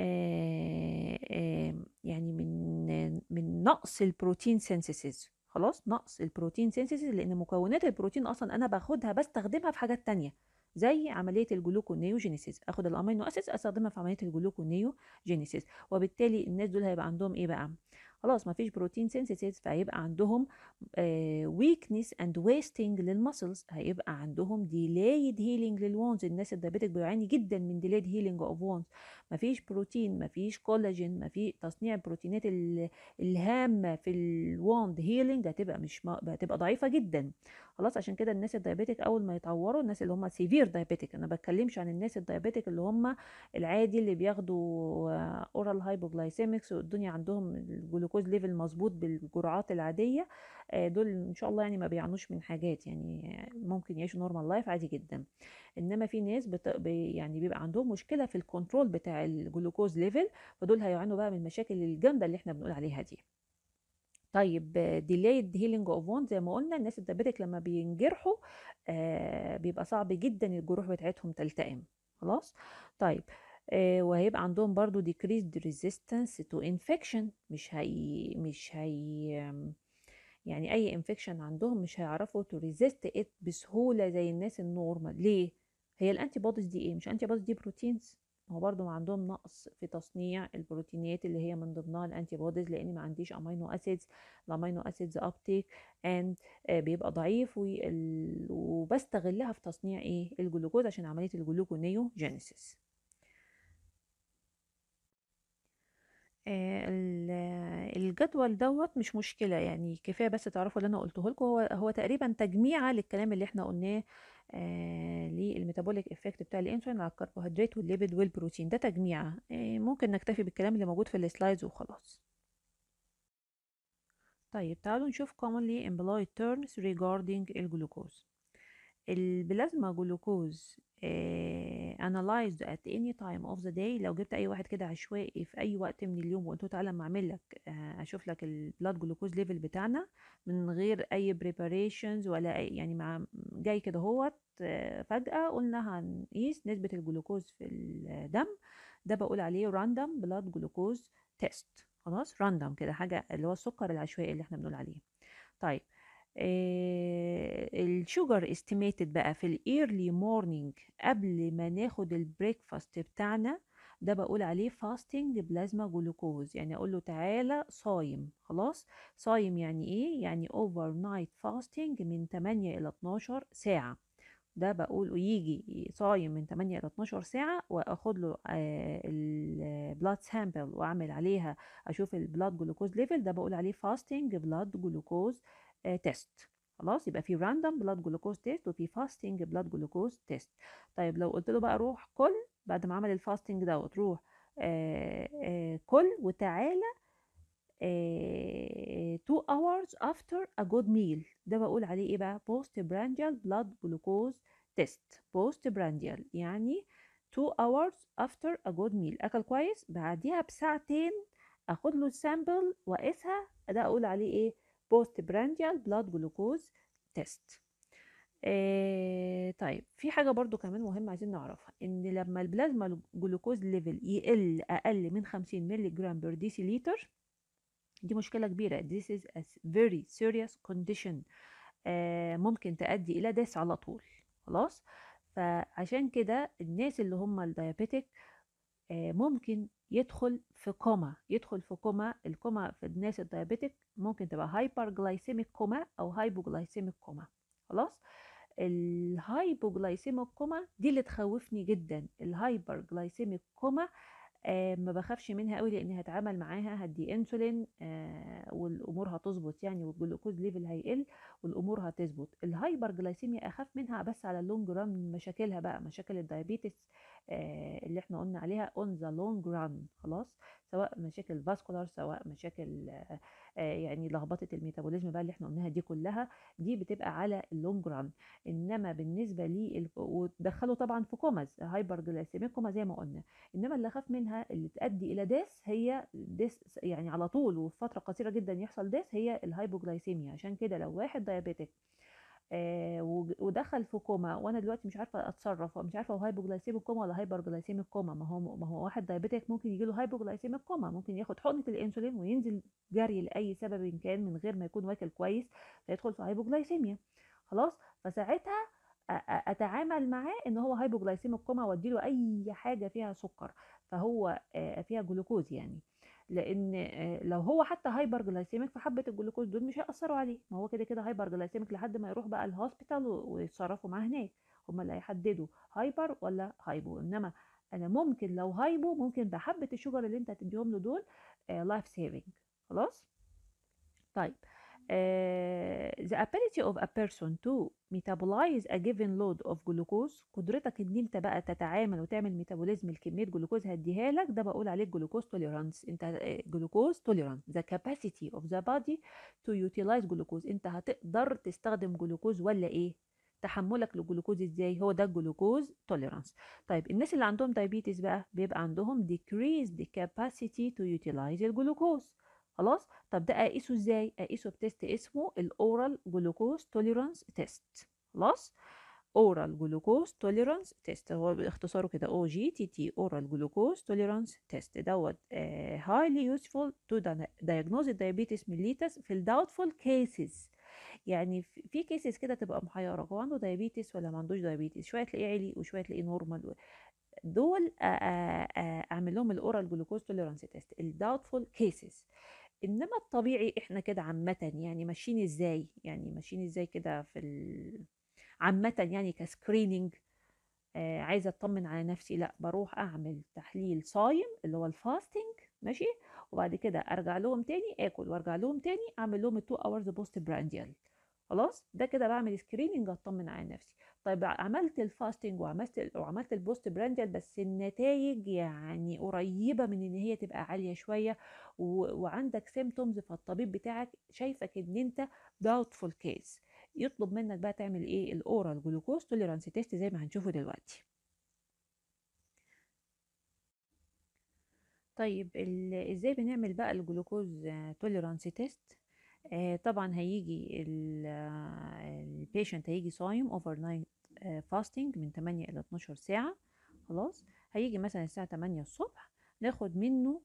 آه آه يعني من من نقص البروتين سينثيسيس خلاص نقص البروتين سينثيسيس لان مكونات البروتين اصلا انا باخدها بستخدمها في حاجات تانية زي عمليه الجلوكونيوجينيسيس اخد الامينو اسيدز استخدمها في عمليه الجلوكونيوجينيسيس وبالتالي الناس دول هيبقى عندهم ايه بقى خلاص ما فيش بروتين سينثيسيس فهيبقى عندهم ويكنس اند ويستنج للمسلز هيبقى عندهم ديلايد هيلينج للوونز الناس الدايبيتك بيعاني جدا من ديلايد هيلينج اوف وونز ما فيش بروتين ما فيش كولاجين ما في تصنيع البروتينات الهامه في الووند هيلينج هتبقى مش هتبقى ضعيفه جدا خلاص عشان كده الناس الدايبيتك اول ما يتعوروا الناس اللي هم سيفير دايبيتك انا بتكلمش عن الناس الدايبيتك اللي هم العادي اللي بياخدوا اورال هايبوجلايسيمكس والدنيا عندهم الجلوكوز ليفل مظبوط بالجرعات العاديه دول ان شاء الله يعني ما بيعانوش من حاجات يعني ممكن يعيشوا نورمال لايف عادي جدا انما في ناس بت... بي يعني بيبقى عندهم مشكله في الكنترول بتاع الجلوكوز ليفل فدول هيعانوا بقى من المشاكل الجامده اللي احنا بنقول عليها دي طيب ديلايد هيلينج اوف وون زي ما قلنا الناس الدبابتك لما بينجرحوا آه بيبقى صعب جدا الجروح بتاعتهم تلتئم خلاص طيب آه وهيبقى عندهم برضو decreased resistance to infection مش هي مش هي يعني اي انفكشن عندهم مش هيعرفوا تو ريزيست ات بسهوله زي الناس النورمال ليه هي الانتي بوديز دي ايه مش انتي بوديز دي بروتينز ما هو برضو عندهم نقص في تصنيع البروتينات اللي هي من ضمنها الانتي بوديز لان ما عنديش امينو اسيدز الامينو اسيدز ابتيك اند بيبقى ضعيف وبستغلها في تصنيع ايه الجلوكوز عشان عمليه الجلوكونيوجينيسيس الجدول دوت مش مشكلة يعني كفاية بس تعرفوا اللي أنا قلته لكم هو هو تقريبا تجميعة للكلام اللي احنا قلناه آه للميتابوليك افكت بتاع الانسولين على الكربوهيدرات والليبيد والبروتين ده تجميعة آه ممكن نكتفي بالكلام اللي موجود في السلايدز وخلاص طيب تعالوا نشوف commonly employed terms regarding الجلوكوز البلازما جلوكوز آه analyzed at any time of the day لو جبت اي واحد كده عشوائي في اي وقت من اليوم وقلت له تعالى اما اعمل لك آه اشوف لك البلاد جلوكوز ليفل بتاعنا من غير اي بريباريشنز ولا أي يعني مع جاي كده هوت آه فجأة قلنا هنقيس نسبة الجلوكوز في الدم ده بقول عليه راندوم بلاد جلوكوز تيست خلاص راندوم كده حاجة اللي هو السكر العشوائي اللي احنا بنقول عليه طيب الشوجر استيميتد بقى في الايرلي مورنينج قبل ما ناخد البريكفاست بتاعنا ده بقول عليه فاستنج بلازما جلوكوز يعني اقول له تعالى صايم خلاص صايم يعني ايه يعني اوفر نايت فاستنج من 8 الى 12 ساعه ده بقول ويجي صايم من 8 الى 12 ساعه واخد له البلاد سامبل واعمل عليها اشوف البلاد جلوكوز ليفل ده بقول عليه فاستنج بلاد جلوكوز تيست خلاص يبقى في راندوم بلاد جلوكوز تيست وفي فاستنج بلاد جلوكوز تيست طيب لو قلت له بقى روح كل بعد ما عمل الفاستنج دوت روح آآ آآ كل وتعالى 2 hours after a good meal ده بقول عليه ايه بقى post brandial blood glucose test post brandial يعني 2 hours after a good meal اكل كويس بعديها بساعتين اخد له السامبل واقيسها ده اقول عليه ايه بوست برانديال بلاد جلوكوز تيست آه طيب في حاجة برضو كمان مهمة عايزين نعرفها ان لما البلازما جلوكوز ليفل يقل اقل من 50 مللي جرام بير ديسيليتر دي مشكلة كبيرة this is a very serious condition آه ممكن تؤدي الى داس على طول خلاص فعشان كده الناس اللي هم الديابيتك آه ممكن يدخل في كوما يدخل في كوما الكوما في الناس الديابيتك ممكن تبقى هايبر جلايسيميك كوما او هايبوجلايسيميك كوما خلاص الهايبوجلايسيميك كوما دي اللي تخوفني جدا الهايبر جلايسيميك كوما آه ما بخافش منها قوي لان هتعامل معاها هدي انسولين آه والامور هتظبط يعني والجلوكوز ليفل هيقل والامور هتظبط الهايبر جلايسيميا اخاف منها بس على اللونج ران مشاكلها بقى مشاكل الدايابيتس آه اللي احنا قلنا عليها اون ذا لونج ران خلاص سواء مشاكل فاسكولار سواء مشاكل آه يعني لخبطه الميتابوليزم بقى اللي احنا قلناها دي كلها دي بتبقى على اللونج ران انما بالنسبه لي وتدخلوا طبعا في كوماز هايبر جلايسيميك كوما زي ما قلنا انما اللي اخاف منها اللي تؤدي الى داس هي داس يعني على طول وفي فتره قصيره جدا يحصل داس هي الهايبوجلايسيميا عشان كده لو واحد دايابيتك آه ودخل في كوما وانا دلوقتي مش عارفه اتصرف مش عارفه هو هايبوجلايسيميك كوما ولا هايبر جلايسيميك كوما ما هو ما هو واحد دايابيتك ممكن يجي له هايبوجلايسيميك كوما ممكن ياخد حقنه الانسولين وينزل جري لاي سبب كان من غير ما يكون واكل كويس فيدخل في هايبوجلايسيميا خلاص فساعتها اتعامل معاه ان هو هايبوجلايسيميك كوما واديله اي حاجه فيها سكر فهو فيها جلوكوز يعني لان لو هو حتى هايبر جلايسيميك فحبه الجلوكوز دول مش هياثروا عليه ما هو كده كده هايبر جلايسيميك لحد ما يروح بقى الهوسبيتال ويتصرفوا معاه هناك هم اللي هيحددوا هايبر ولا هايبو انما انا ممكن لو هايبو ممكن بحبه الشجر اللي انت هتديهم له دول لايف سيفنج خلاص طيب Uh, the ability of a person to metabolize a given load of glucose قدرتك ان انت بقى تتعامل وتعمل ميتابوليزم لكميه جلوكوز هديها لك ده بقول عليه جلوكوز توليرانس انت جلوكوز توليرانس the capacity of the body to utilize glucose انت هتقدر تستخدم جلوكوز ولا ايه تحملك للجلوكوز ازاي هو ده الجلوكوز توليرانس طيب الناس اللي عندهم دايابيتس بقى بيبقى عندهم decreased capacity to utilize الجلوكوز خلاص طب ده اقيسه ازاي اقيسه بتست اسمه الاورال جلوكوز توليرانس تيست خلاص اورال جلوكوز توليرانس تيست هو باختصاره كده او جي تي تي اورال جلوكوز توليرانس تيست دوت هايلي يوسفول تو دايجنوز الدايابيتس ميليتس في الداوتفول كيسز يعني في كيسز كده تبقى محيره هو عنده دايابيتس ولا ما عندوش دايابيتس شويه تلاقيه عالي وشويه تلاقيه نورمال دول آه، آه، آه، اعمل لهم الاورال جلوكوز توليرانس تيست الداوتفول كيسز انما الطبيعي احنا كده عامه يعني ماشيين ازاي يعني ماشيين ازاي كده في ال... عامه يعني كسكريننج آه عايزه اطمن على نفسي لا بروح اعمل تحليل صايم اللي هو الفاستنج ماشي وبعد كده ارجع لهم تاني اكل وارجع لهم تاني اعمل لهم التو اورز بوست برانديال خلاص ده كده بعمل سكريننج اطمن على نفسي طيب عملت الفاستنج وعملت وعملت البوست برانديال بس النتائج يعني قريبه من ان هي تبقى عاليه شويه و... وعندك سيمتومز فالطبيب بتاعك شايفك ان انت doubtful كيس يطلب منك بقى تعمل ايه الاورال جلوكوز توليرانس تيست زي ما هنشوفه دلوقتي طيب ال- ازاي بنعمل بقى الجلوكوز توليرانس تيست آه طبعا هيجي البيشنت هيجي صايم اوفر نايت فاستنج من 8 الى 12 ساعة خلاص هيجي مثلا الساعة 8 الصبح ناخد منه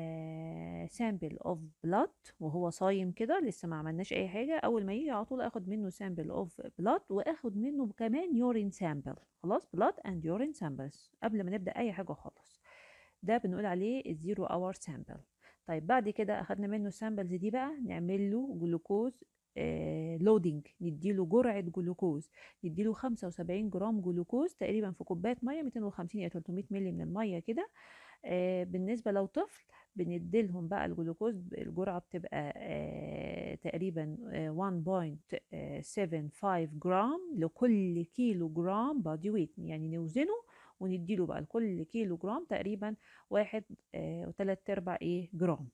سامبل اوف بلاد وهو صايم كده لسه ما عملناش اي حاجه اول ما يجي على طول اخد منه سامبل اوف بلاد واخد منه كمان يورين سامبل خلاص بلاد اند يورين سامبلز قبل ما نبدا اي حاجه خالص ده بنقول عليه الزيرو اور سامبل طيب بعد كده اخدنا منه السامبلز دي بقى نعمل له جلوكوز آه لودنج نديله جرعه جلوكوز نديله 75 جرام جلوكوز تقريبا في كوبايه ميه 250 الى 300 مللي من الميه كده آه بالنسبه لو طفل بنديلهم بقى الجلوكوز الجرعه بتبقى آه تقريبا آه 1.75 جرام لكل كيلو جرام بادي ويت يعني نوزنه ونديله بقى لكل كيلو جرام تقريبا واحد آه وتلات ارباع ايه جرام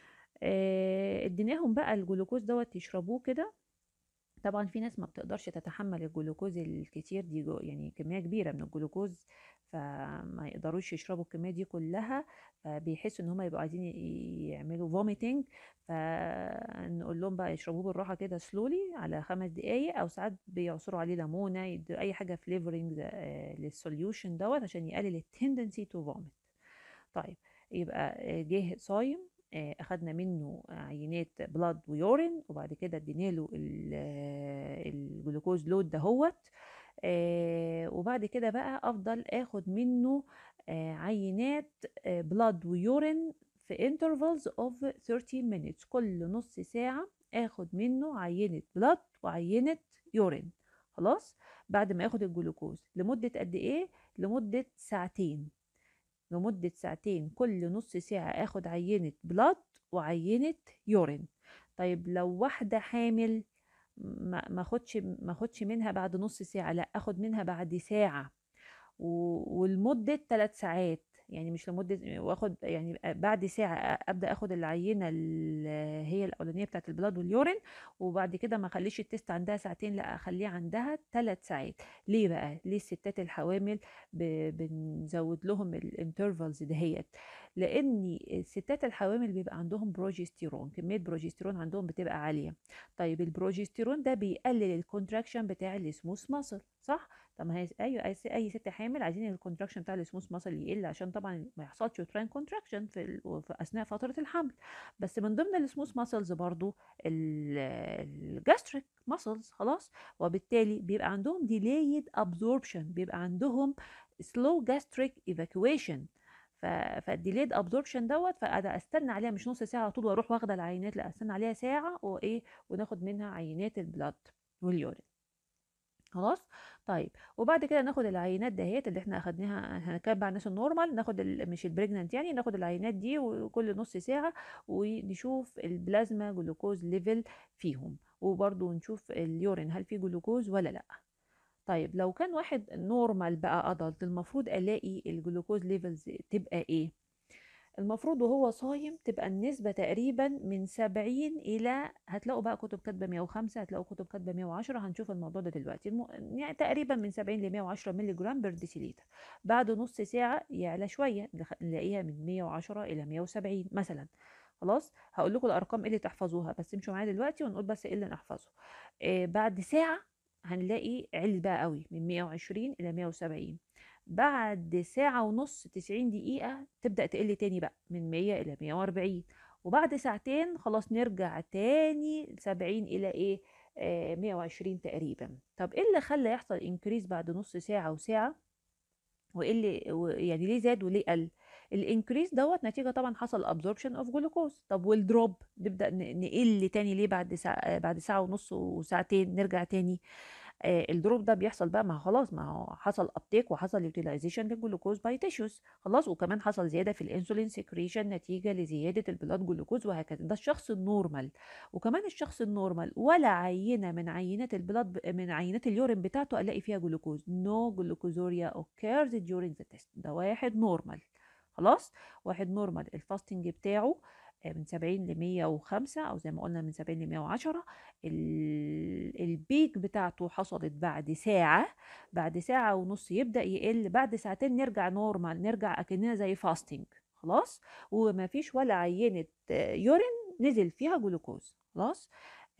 آه اديناهم بقى الجلوكوز دوت يشربوه كده طبعا في ناس ما بتقدرش تتحمل الجلوكوز الكتير دي جو يعني كمية كبيرة من الجلوكوز فما يقدروش يشربوا الكمية دي كلها فبيحسوا ان هم يبقوا عايزين يعملوا فوميتنج فنقول لهم بقى يشربوه بالراحة كده سلولي على خمس دقايق او ساعات بيعصروا عليه ليمونة يدوا اي حاجة فليفرنج للسوليوشن دوت عشان يقلل التندنسي تو فوميت طيب يبقى جه صايم اخدنا منه عينات بلاد ويورين وبعد كده ادينا له الجلوكوز لود دهوت وبعد كده بقى افضل اخد منه عينات بلاد ويورين في intervals of 30 minutes كل نص ساعة اخد منه عينة بلاد وعينة يورين خلاص بعد ما اخد الجلوكوز لمدة قد ايه لمدة ساعتين لمدة ساعتين كل نص ساعة اخد عينة بلاد وعينة يورين طيب لو واحدة حامل ما ما اخدش ما اخدش منها بعد نص ساعة لا اخد منها بعد ساعة ولمدة ثلاث ساعات يعني مش لمدة واخد يعني بعد ساعة ابدا اخد العينة اللي هي الاولانية بتاعت البلاد واليورين وبعد كده ما اخليش التست عندها ساعتين لا اخليه عندها ثلاث ساعات ليه بقى ليه الستات الحوامل بنزود لهم الانترفالز دهيت لان الستات الحوامل بيبقى عندهم بروجستيرون كميه بروجستيرون عندهم بتبقى عاليه طيب البروجستيرون ده بيقلل الكونتراكشن بتاع السموث ماسل صح طب ما هي ايوه اي, أي ست حامل عايزين الكونتراكشن بتاع السموث ماسل يقل عشان طبعا ما يحصلش يوتراين كونتراكشن في, في اثناء فتره الحمل بس من ضمن السموث ماسلز برضو الجاستريك ماسلز خلاص وبالتالي بيبقى عندهم delayed absorption بيبقى عندهم slow gastric evacuation فالديليد ابزوربشن دوت فانا استنى عليها مش نص ساعه على طول واروح واخده العينات لا استنى عليها ساعه وايه وناخد منها عينات البلاد واليورين خلاص طيب وبعد كده ناخد العينات دهيت اللي احنا اخدناها هنتكلم بقى الناس النورمال ناخد مش البريجننت يعني ناخد العينات دي وكل نص ساعه ونشوف البلازما جلوكوز ليفل فيهم وبرده نشوف اليورين هل في جلوكوز ولا لا طيب لو كان واحد نورمال بقى ادلت المفروض الاقي الجلوكوز ليفلز تبقى ايه المفروض وهو صايم تبقى النسبة تقريبا من 70 إلى هتلاقوا بقى كتب كاتبة 105 هتلاقوا كتب كاتبة 110 هنشوف الموضوع ده دلوقتي الم... يعني تقريبا من 70 ل 110 مللي جرام بر ديسيليتر بعد نص ساعة يعلى شوية نلاقيها من 110 إلى 170 مثلا خلاص هقول لكم الأرقام اللي تحفظوها بس امشوا معايا دلوقتي ونقول بس ايه اللي نحفظه آه بعد ساعة هنلاقي علت بقى قوي من 120 إلى 170 بعد ساعة ونص 90 دقيقة تبدأ تقل تاني بقى من 100 إلى 140 وبعد ساعتين خلاص نرجع تاني 70 إلى إيه آه 120 تقريبا طب إيه اللي خلى يحصل انكريز بعد نص ساعة وساعة وايه اللي و- يعني ليه زاد وليه قل الانكريس دوت نتيجه طبعا حصل ابزوربشن اوف جلوكوز طب والدروب نبدا ن- نقل تاني ليه بعد ساعه بعد ساعه ونص وساعتين نرجع تاني آه، الدروب ده بيحصل بقى ما هو خلاص ما هو حصل ابتيك وحصل يوتيلايزيشن للجلوكوز باي تيشوز خلاص وكمان حصل زياده في الانسولين سكريشن نتيجه لزياده البلاد جلوكوز وهكذا ده الشخص النورمال وكمان الشخص النورمال ولا عينه من عينات البلاد من عينات اليورين بتاعته الاقي فيها جلوكوز نو جلوكوزوريا occurs during the test ده واحد نورمال خلاص واحد نورمال الفاستنج بتاعه آه، من 70 ل 105 او زي ما قلنا من 70 ل 110 ال- البيك بتاعته حصلت بعد ساعة بعد ساعة ونص يبدأ يقل بعد ساعتين نرجع نورمال نرجع أكننا زي فاستنج خلاص وما فيش ولا عينة آه، يورين نزل فيها جلوكوز خلاص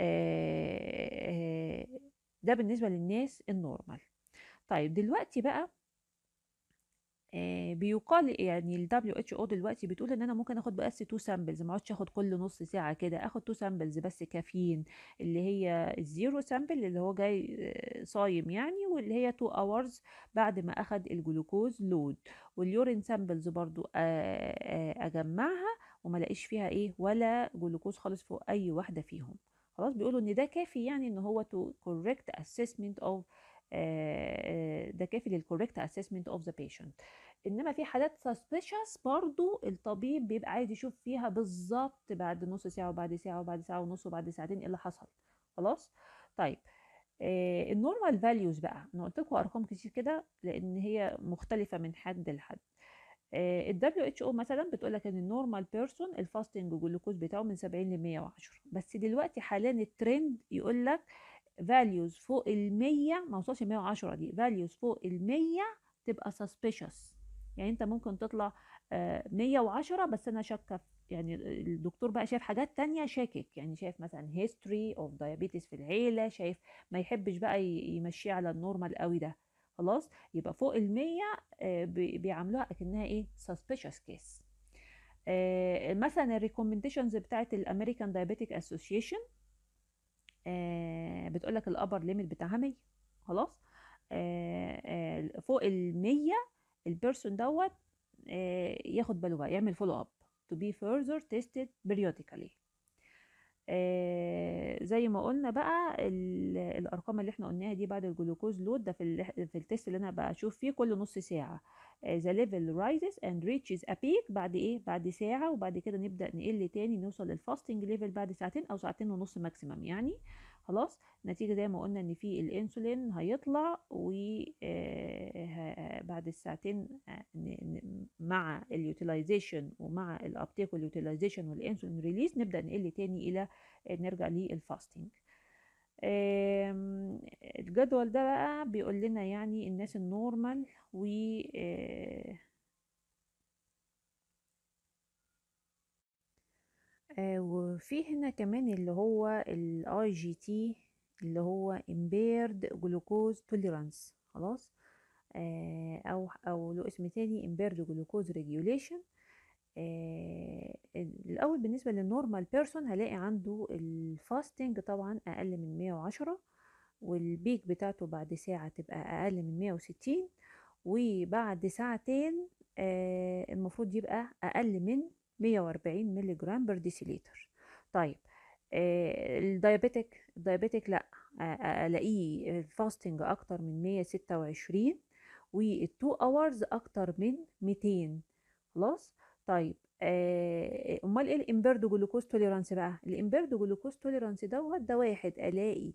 آه، آه، ده بالنسبة للناس النورمال طيب دلوقتي بقى آه، بيقال يعني ال WHO دلوقتي بتقول ان انا ممكن اخد بس 2 سامبلز ما اقعدش اخد كل نص ساعه كده اخد 2 سامبلز بس كافيين اللي هي الزيرو سامبل اللي هو جاي آه، صايم يعني واللي هي 2 اورز بعد ما اخد الجلوكوز لود واليورين سامبلز برضو آه، آه، اجمعها وما لاقيش فيها ايه ولا جلوكوز خالص فوق اي واحده فيهم خلاص بيقولوا ان ده كافي يعني ان هو to correct assessment of آه، آه، ده كافي للcorrect assessment of the patient انما في حالات suspicious برضو الطبيب بيبقى عايز يشوف فيها بالظبط بعد نص ساعة وبعد ساعة وبعد ساعة ونص وبعد ساعتين ايه اللي حصل خلاص طيب آه النورمال فاليوز بقى انا قلت لكم ارقام كتير كده لان هي مختلفة من حد لحد ال WHO مثلا بتقول لك ان النورمال بيرسون الفاستنج جلوكوز بتاعه من 70 ل 110 بس دلوقتي حاليا الترند يقول لك فاليوز فوق ال 100 ما وصلش 110 دي فاليوز فوق ال 100 تبقى suspicious يعني انت ممكن تطلع آه، 110 بس انا شاكه في- يعني الدكتور بقى شايف حاجات تانية شاكك يعني شايف مثلا history of diabetes في العيلة شايف ما يحبش بقى ي- يمشيه على النورمال قوي ده خلاص يبقى فوق ال 100 آه، بي- بيعاملوها اكنها ايه suspicious case آه، مثلا الريكومنديشنز بتاعت الامريكان دايابيتيك اسوسيشن بتقول لك الابر ليميت بتاعها 100 خلاص آه، آه، فوق ال 100 البيرسون دوت آه، ياخد باله بقى يعمل فولو اب to be further tested periodically آه، زي ما قلنا بقى ال- الارقام اللي احنا قلناها دي بعد الجلوكوز لود ده في ال في التست اللي انا بشوف فيه كل نص ساعه آه، the level rises and reaches a peak بعد ايه بعد ساعه وبعد كده نبدا نقل تاني نوصل للفاستنج ليفل بعد ساعتين او ساعتين ونص ماكسيمم يعني خلاص نتيجه زي ما قلنا ان في الانسولين هيطلع وبعد الساعتين آه، ن- ن- مع اليوتيلايزيشن ومع الابتيك واليوتيلايزيشن والانسولين ريليز نبدا نقل تاني الى آه، نرجع للفاستنج آم، الجدول ده بقى بيقول لنا يعني الناس النورمال و آه، آه، وفي هنا كمان اللي هو الاي جي تي اللي هو impaired glucose tolerance خلاص آه، او او له اسم تاني impaired glucose regulation آه، الاول بالنسبه للنورمال بيرسون هلاقي عنده الفاستنج طبعا اقل من 110 والبيك بتاعته بعد ساعه تبقى اقل من 160 وبعد ساعتين آه، المفروض يبقى اقل من 140 مللي جرام بر ديسيليتر طيب آه، الدايابيتك الدايابيتك لا آه، آه، الاقيه الفاستنج اكتر من 126 والتو اورز اكتر من 200 خلاص طيب آه، امال ايه الامبيرد جلوكوز توليرانس بقى الامبيرد جلوكوز توليرانس دوت ده واحد الاقي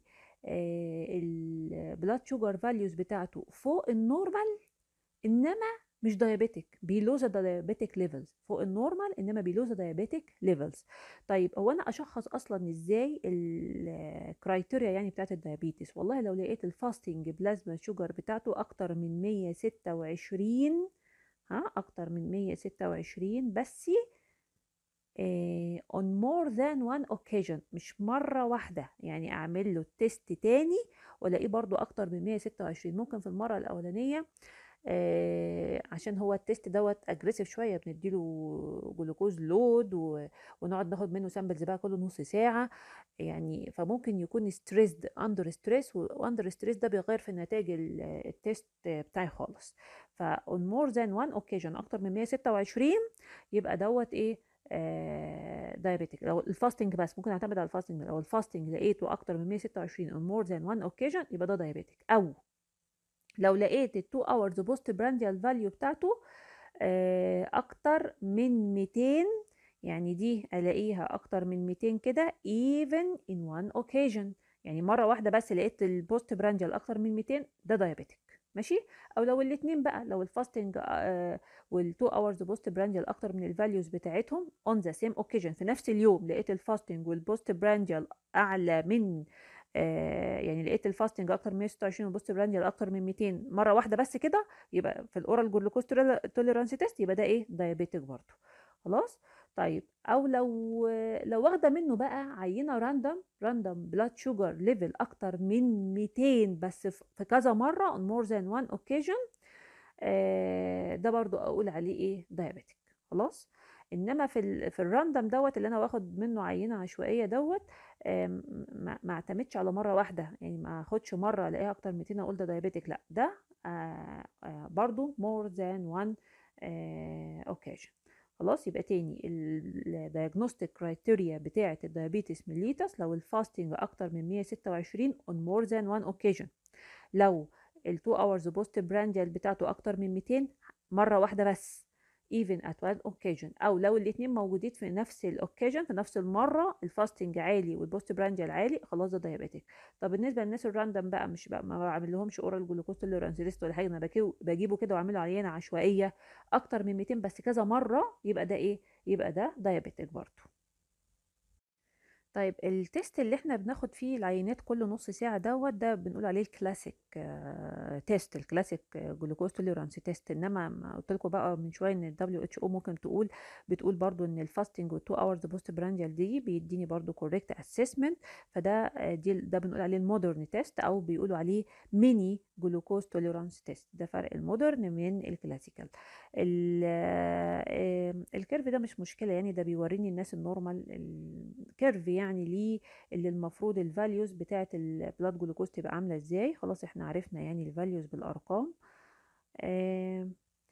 البلاد شوجر فاليوز بتاعته فوق النورمال انما مش دايابيتك بيلو ذا دايابيتك ليفلز فوق النورمال انما بيلو ذا دايابيتك ليفلز طيب هو انا اشخص اصلا ازاي الكرايتيريا يعني بتاعت الدايابيتس والله لو لقيت الفاستنج بلازما شوجر بتاعته اكتر من 126 ها اكتر من 126 بس آه، on more than one occasion مش مرة واحدة يعني اعمل له التست تاني والاقيه برضو اكتر من 126 ممكن في المرة الاولانية آه، عشان هو التيست دوت اجريسيف شويه بنديله جلوكوز لود و... ونقعد ناخد منه سامبلز بقى كل نص ساعه يعني فممكن يكون ستريسد اندر ستريس واندر ستريس ده بيغير في نتائج التيست بتاعي خالص فاون مور ذان وان اوكيجن اكتر من 126 يبقى دوت ايه آه دايابيتك لو الفاستنج بس ممكن اعتمد على الفاستنج لو الفاستنج لقيته اكتر من 126 on more than one occasion يبقى ده دايابيتك او لو لقيت ال 2 hours post prandial value بتاعته آه اكتر من 200 يعني دي الاقيها اكتر من 200 كده even in one occasion يعني مره واحده بس لقيت البوست برانديال اكتر من 200 ده دايابيتك ماشي او لو الاثنين بقى لو الفاستنج آه وال2 اورز بوست برانديال اكتر من الفاليوز بتاعتهم اون ذا سيم اوكيجن في نفس اليوم لقيت الفاستنج والبوست برانديال اعلى من آه يعني لقيت الفاستنج اكتر من 126 والبوست برانديال اكتر من 200 مره واحده بس كده يبقى في الاورال جلوكوز توليرانس تيست يبقى ده ايه دايابيتك برضه خلاص طيب او لو لو واخده منه بقى عينه راندوم راندوم بلاد شوجر ليفل اكتر من 200 بس في كذا مره on more than one occasion آه ده برضو اقول عليه ايه دايابيتك خلاص انما في ال في الراندوم دوت اللي انا واخد منه عينه عشوائيه دوت آه ما, ما اعتمدش على مره واحده يعني ما اخدش مره الاقيها اكتر من 200 اقول ده دايابيتك لا ده آه آه برضو more than one آه occasion خلاص يبقى تاني الدياجنوستيك كرايتيريا بتاعه الدايابيتس ميليتس لو الفاستنج اكتر من 126 on more than one occasion لو ال 2 hours بوست برانديال بتاعته اكتر من 200 مره واحده بس even at one occasion او لو الاثنين موجودين في نفس الاوكيجن في نفس المره الفاستنج عالي والبوست برانديال عالي خلاص ده دايابيتك طب بالنسبه للناس الراندم بقى مش بقى ما بعمل لهمش اورال جلوكوز توليرانس تيست ولا حاجه انا بجيبه كده واعمله عينه عشوائيه اكتر من 200 بس كذا مره يبقى ده ايه يبقى ده دايابيتك برضه طيب التيست اللي احنا بناخد فيه العينات كل نص ساعة دوت ده بنقول عليه الكلاسيك آه تيست الكلاسيك جلوكوز توليرانس تيست انما ما قلت لكم بقى من شويه ان الدبليو اتش او ممكن تقول بتقول برضو ان الفاستنج و2 اورز بوست برانديال دي بيديني برضو كوريكت اسسمنت فده دي ده بنقول عليه المودرن تيست او بيقولوا عليه ميني جلوكوز توليرانس تيست ده فرق المودرن من الكلاسيكال الكيرف ده مش مشكله يعني ده بيوريني الناس النورمال الكيرف يعني ليه اللي المفروض الفاليوز بتاعه البلاد جلوكوز تبقى عامله ازاي خلاص احنا عرفنا يعني الفاليوز بالارقام آه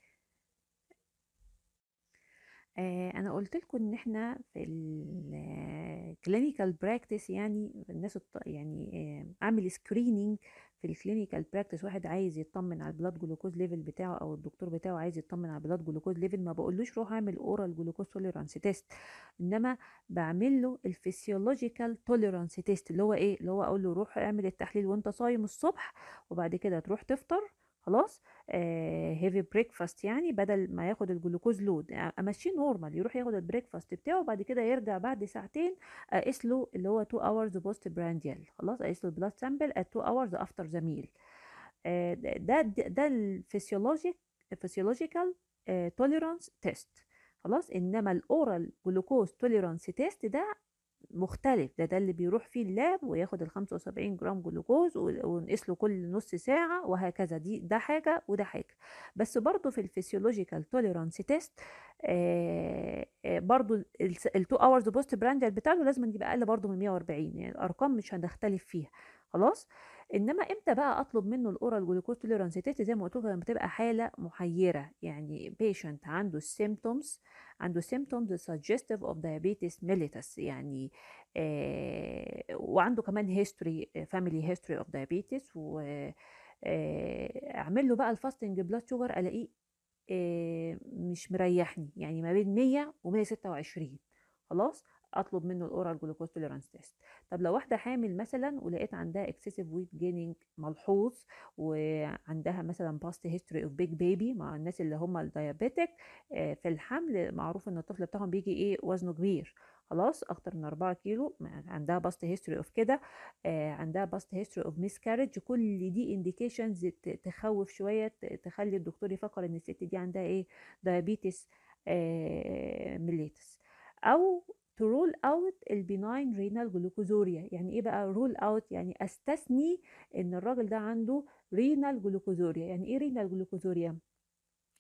آه انا قلت لكم ان احنا في الكلينيكال براكتس يعني الناس يعني آه اعمل سكريننج في الكلينيكال براكتس واحد عايز يطمن على البلاد جلوكوز ليفل بتاعه او الدكتور بتاعه عايز يطمن على البلاد جلوكوز ليفل ما بقولوش روح اعمل اورال جلوكوز توليرانس تيست انما بعمل له الفسيولوجيكال توليرانس تيست اللي هو ايه اللي هو اقول له روح اعمل التحليل وانت صايم الصبح وبعد كده تروح تفطر خلاص هيفي آه بريكفاست يعني بدل ما ياخد الجلوكوز لود امشيه نورمال يروح ياخد البريكفاست بتاعه وبعد كده يرجع بعد ساعتين اقيس له اللي هو 2 اورز بوست برانديال خلاص اقيس له البلاد سامبل ات 2 اورز افتر ذا ميل ده ده الفسيولوجيك الفسيولوجيكال توليرانس تيست خلاص انما الاورال جلوكوز توليرانس تيست ده مختلف ده ده اللي بيروح فيه اللاب وياخد ال 75 جرام جلوكوز ونقيس له كل نص ساعه وهكذا دي ده حاجه وده حاجه بس برضو في الفسيولوجيكال توليرانس تيست برضو ال 2 اورز بوست برانديال بتاعته لازم يبقى اقل برضو من 140 يعني الارقام مش هنختلف فيها خلاص انما امتى بقى اطلب منه الاورال جلوكوز توليرانس تيست زي ما قلت لكم لما بتبقى حاله محيره يعني بيشنت عنده السيمتومز عنده symptoms suggestive of diabetes mellitus يعني آه وعنده كمان history family history of diabetes و آه اعمل له بقى الفاستنج بلاد شوجر الاقيه آه مش مريحني يعني ما بين 100 و 126 خلاص اطلب منه الاورال جلوكوز توليرانس تيست طب لو واحده حامل مثلا ولقيت عندها اكسسيف ويت جيننج ملحوظ وعندها مثلا باست هيستوري اوف بيج بيبي مع الناس اللي هم الديابيتك في الحمل معروف ان الطفل بتاعهم بيجي ايه وزنه كبير خلاص اكتر من 4 كيلو عندها باست هيستوري اوف كده عندها باست هيستوري اوف ميس كارج كل دي انديكيشنز تخوف شويه تخلي الدكتور يفكر ان الست دي عندها ايه دايابيتس ميليتس او to rule out البناين رينال جلوكوزوريا يعني ايه بقى rule out يعني استثني ان الراجل ده عنده رينال جلوكوزوريا يعني ايه رينال جلوكوزوريا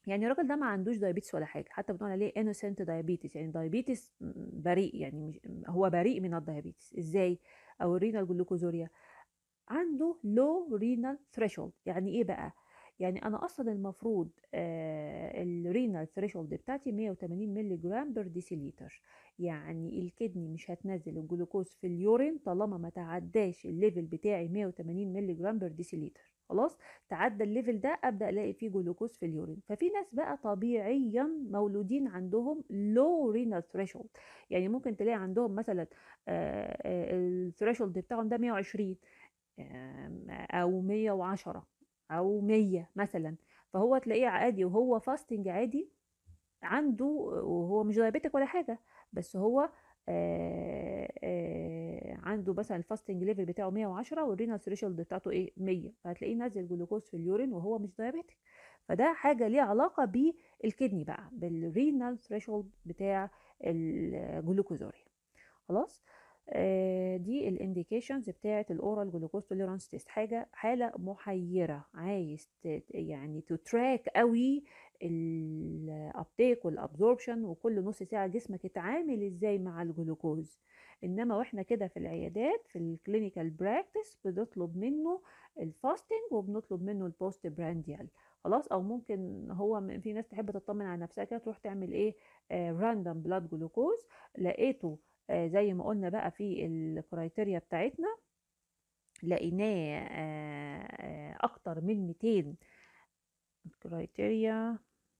يعني الراجل ده ما عندوش دايابيتس ولا حاجه حتى بنقول عليه انوسنت دايابيتس يعني دايابيتس بريء يعني مش هو بريء من الدايابيتس ازاي او الرينال جلوكوزوريا عنده لو رينال ثريشولد يعني ايه بقى يعني انا اصلا المفروض الرينال ثريشولد بتاعتي 180 مللي جرام بر ديسيليتر يعني الكدني مش هتنزل الجلوكوز في اليورين طالما ما تعداش الليفل بتاعي 180 مللي جرام بر ديسيليتر خلاص تعدى الليفل ده ابدا الاقي فيه جلوكوز في اليورين ففي ناس بقى طبيعيا مولودين عندهم لو رينال ثريشولد يعني ممكن تلاقي عندهم مثلا الثريشولد بتاعهم ده 120 او 110 او 100 مثلا فهو تلاقيه عادي وهو فاستنج عادي عنده وهو مش دايابيتك ولا حاجه بس هو آآ آآ عنده مثلا الفاستنج ليفل بتاعه 110 والرينال ثريشولد بتاعته ايه 100 فهتلاقيه نزل جلوكوز في اليورين وهو مش دايابيتك فده حاجه ليها علاقه بالكدني بقى بالرينال ثريشولد بتاع الجلوكوزوريا خلاص آه دي الانديكيشنز بتاعه الاورال جلوكوز توليرانس تيست حاجه حاله محيره عايز يعني تتراك قوي الابتيك والابزوربشن وكل نص ساعه جسمك يتعامل ازاي مع الجلوكوز انما واحنا كده في العيادات في الكلينيكال براكتس بنطلب منه الفاستنج وبنطلب منه البوست برانديال خلاص او ممكن هو في ناس تحب تطمن على نفسها كده تروح تعمل ايه راندوم بلاد جلوكوز لقيته آه زي ما قلنا بقى في الكرايتيريا بتاعتنا لقيناه آه اكتر من 200 كرايتيريا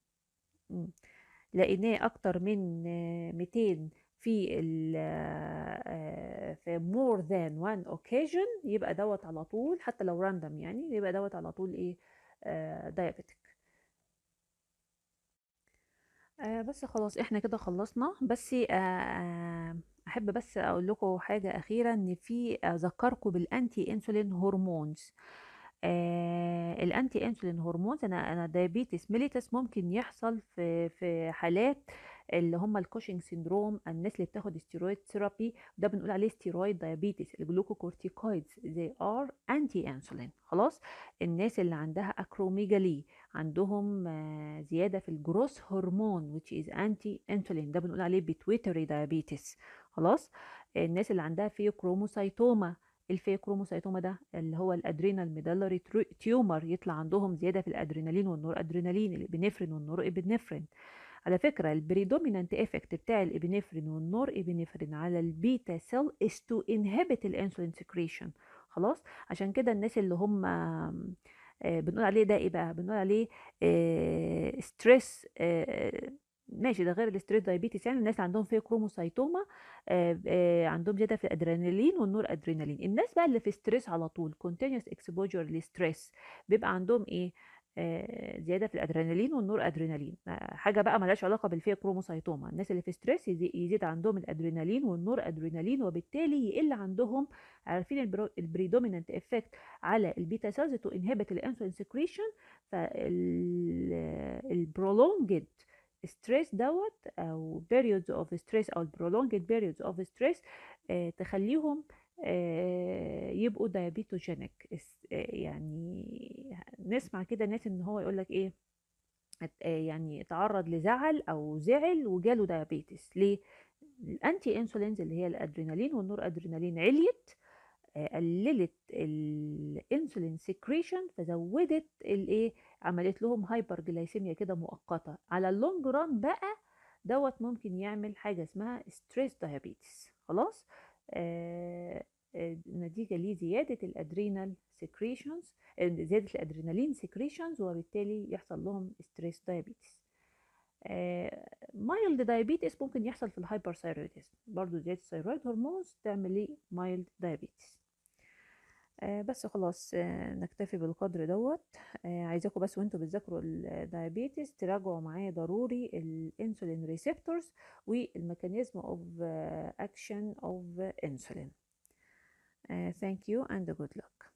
لقيناه اكتر من 200 في ال في more than one occasion يبقى دوت على طول حتى لو راندوم يعني يبقى دوت على طول ايه دايابيتك آه بس خلاص احنا كده خلصنا بس آه احب بس اقول لكم حاجه اخيره ان في اذكركم بالانتي انسولين هرمونز آه الانتي انسولين هرمونز انا انا دايابيتس ميليتس ممكن يحصل في في حالات اللي هم الكوشنج سيندروم الناس اللي بتاخد ستيرويد ثيرابي ده بنقول عليه ستيرويد دايابيتس الجلوكوكورتيكويدز زي ار انتي انسولين خلاص الناس اللي عندها اكروميجالي عندهم زياده في الجروس هرمون which is anti insulin ده بنقول عليه بيتويتري دايابيتس خلاص الناس اللي عندها فيوكروموسايتوما الفيوكروموسايتوما ده اللي هو الادرينال ميدالري تيومر يطلع عندهم زياده في الادرينالين والنور ادرينالين الابنفرين والنور ابنفرين على فكرة البريدومينانت افكت بتاع الابنفرين والنور ابنفرين على البيتا سيل is to inhibit الانسولين سكريشن خلاص عشان كده الناس اللي هم بنقول عليه ده ايه بقى بنقول عليه ستريس ماشي ده غير الاستريس دايابيتس يعني الناس عندهم فيه كروموسايتوما عندهم زياده في الادرينالين والنور ادرينالين الناس بقى اللي في ستريس على طول continuous exposure لستريس بيبقى عندهم ايه زياده في الادرينالين والنور ادرينالين حاجه بقى ملهاش علاقه بالفيه كروموسايتوما الناس اللي في ستريس يزيد عندهم الادرينالين والنور ادرينالين وبالتالي يقل عندهم عارفين البريدومينانت افكت على البيتا سيلز تو انهبت الانسولين سكريشن فالبرولونجد ستريس دوت او periods اوف ستريس او prolonged periods اوف ستريس تخليهم يبقوا دايابيتوجينيك يعني نسمع كده ناس ان هو يقول لك ايه يعني تعرض لزعل او زعل وجاله دايابيتس ليه الانتي انسولينز اللي هي الادرينالين والنور ادرينالين عليت قللت الانسولين سكريشن فزودت الايه عملت لهم هايبر جلايسيميا كده مؤقته على اللونج ران بقى دوت ممكن يعمل حاجه اسمها ستريس دايابيتس خلاص آه نتيجة لزيادة الادرينال سكريشنز زيادة الادرينالين سكريشنز وبالتالي يحصل لهم ستريس دايابيتس مايلد دايابيتس ممكن يحصل في الهايبرثايرويدزم برضو زيادة الثيرويد هرمونز تعمل لي مايلد دايابيتس آه بس خلاص آه نكتفي بالقدر دوت آه عايزاكم بس وانتوا بتذاكروا الدايابيتس تراجعوا معايا ضروري الانسولين ريسبتورز والميكانيزم اوف اكشن اوف انسولين thank you and good luck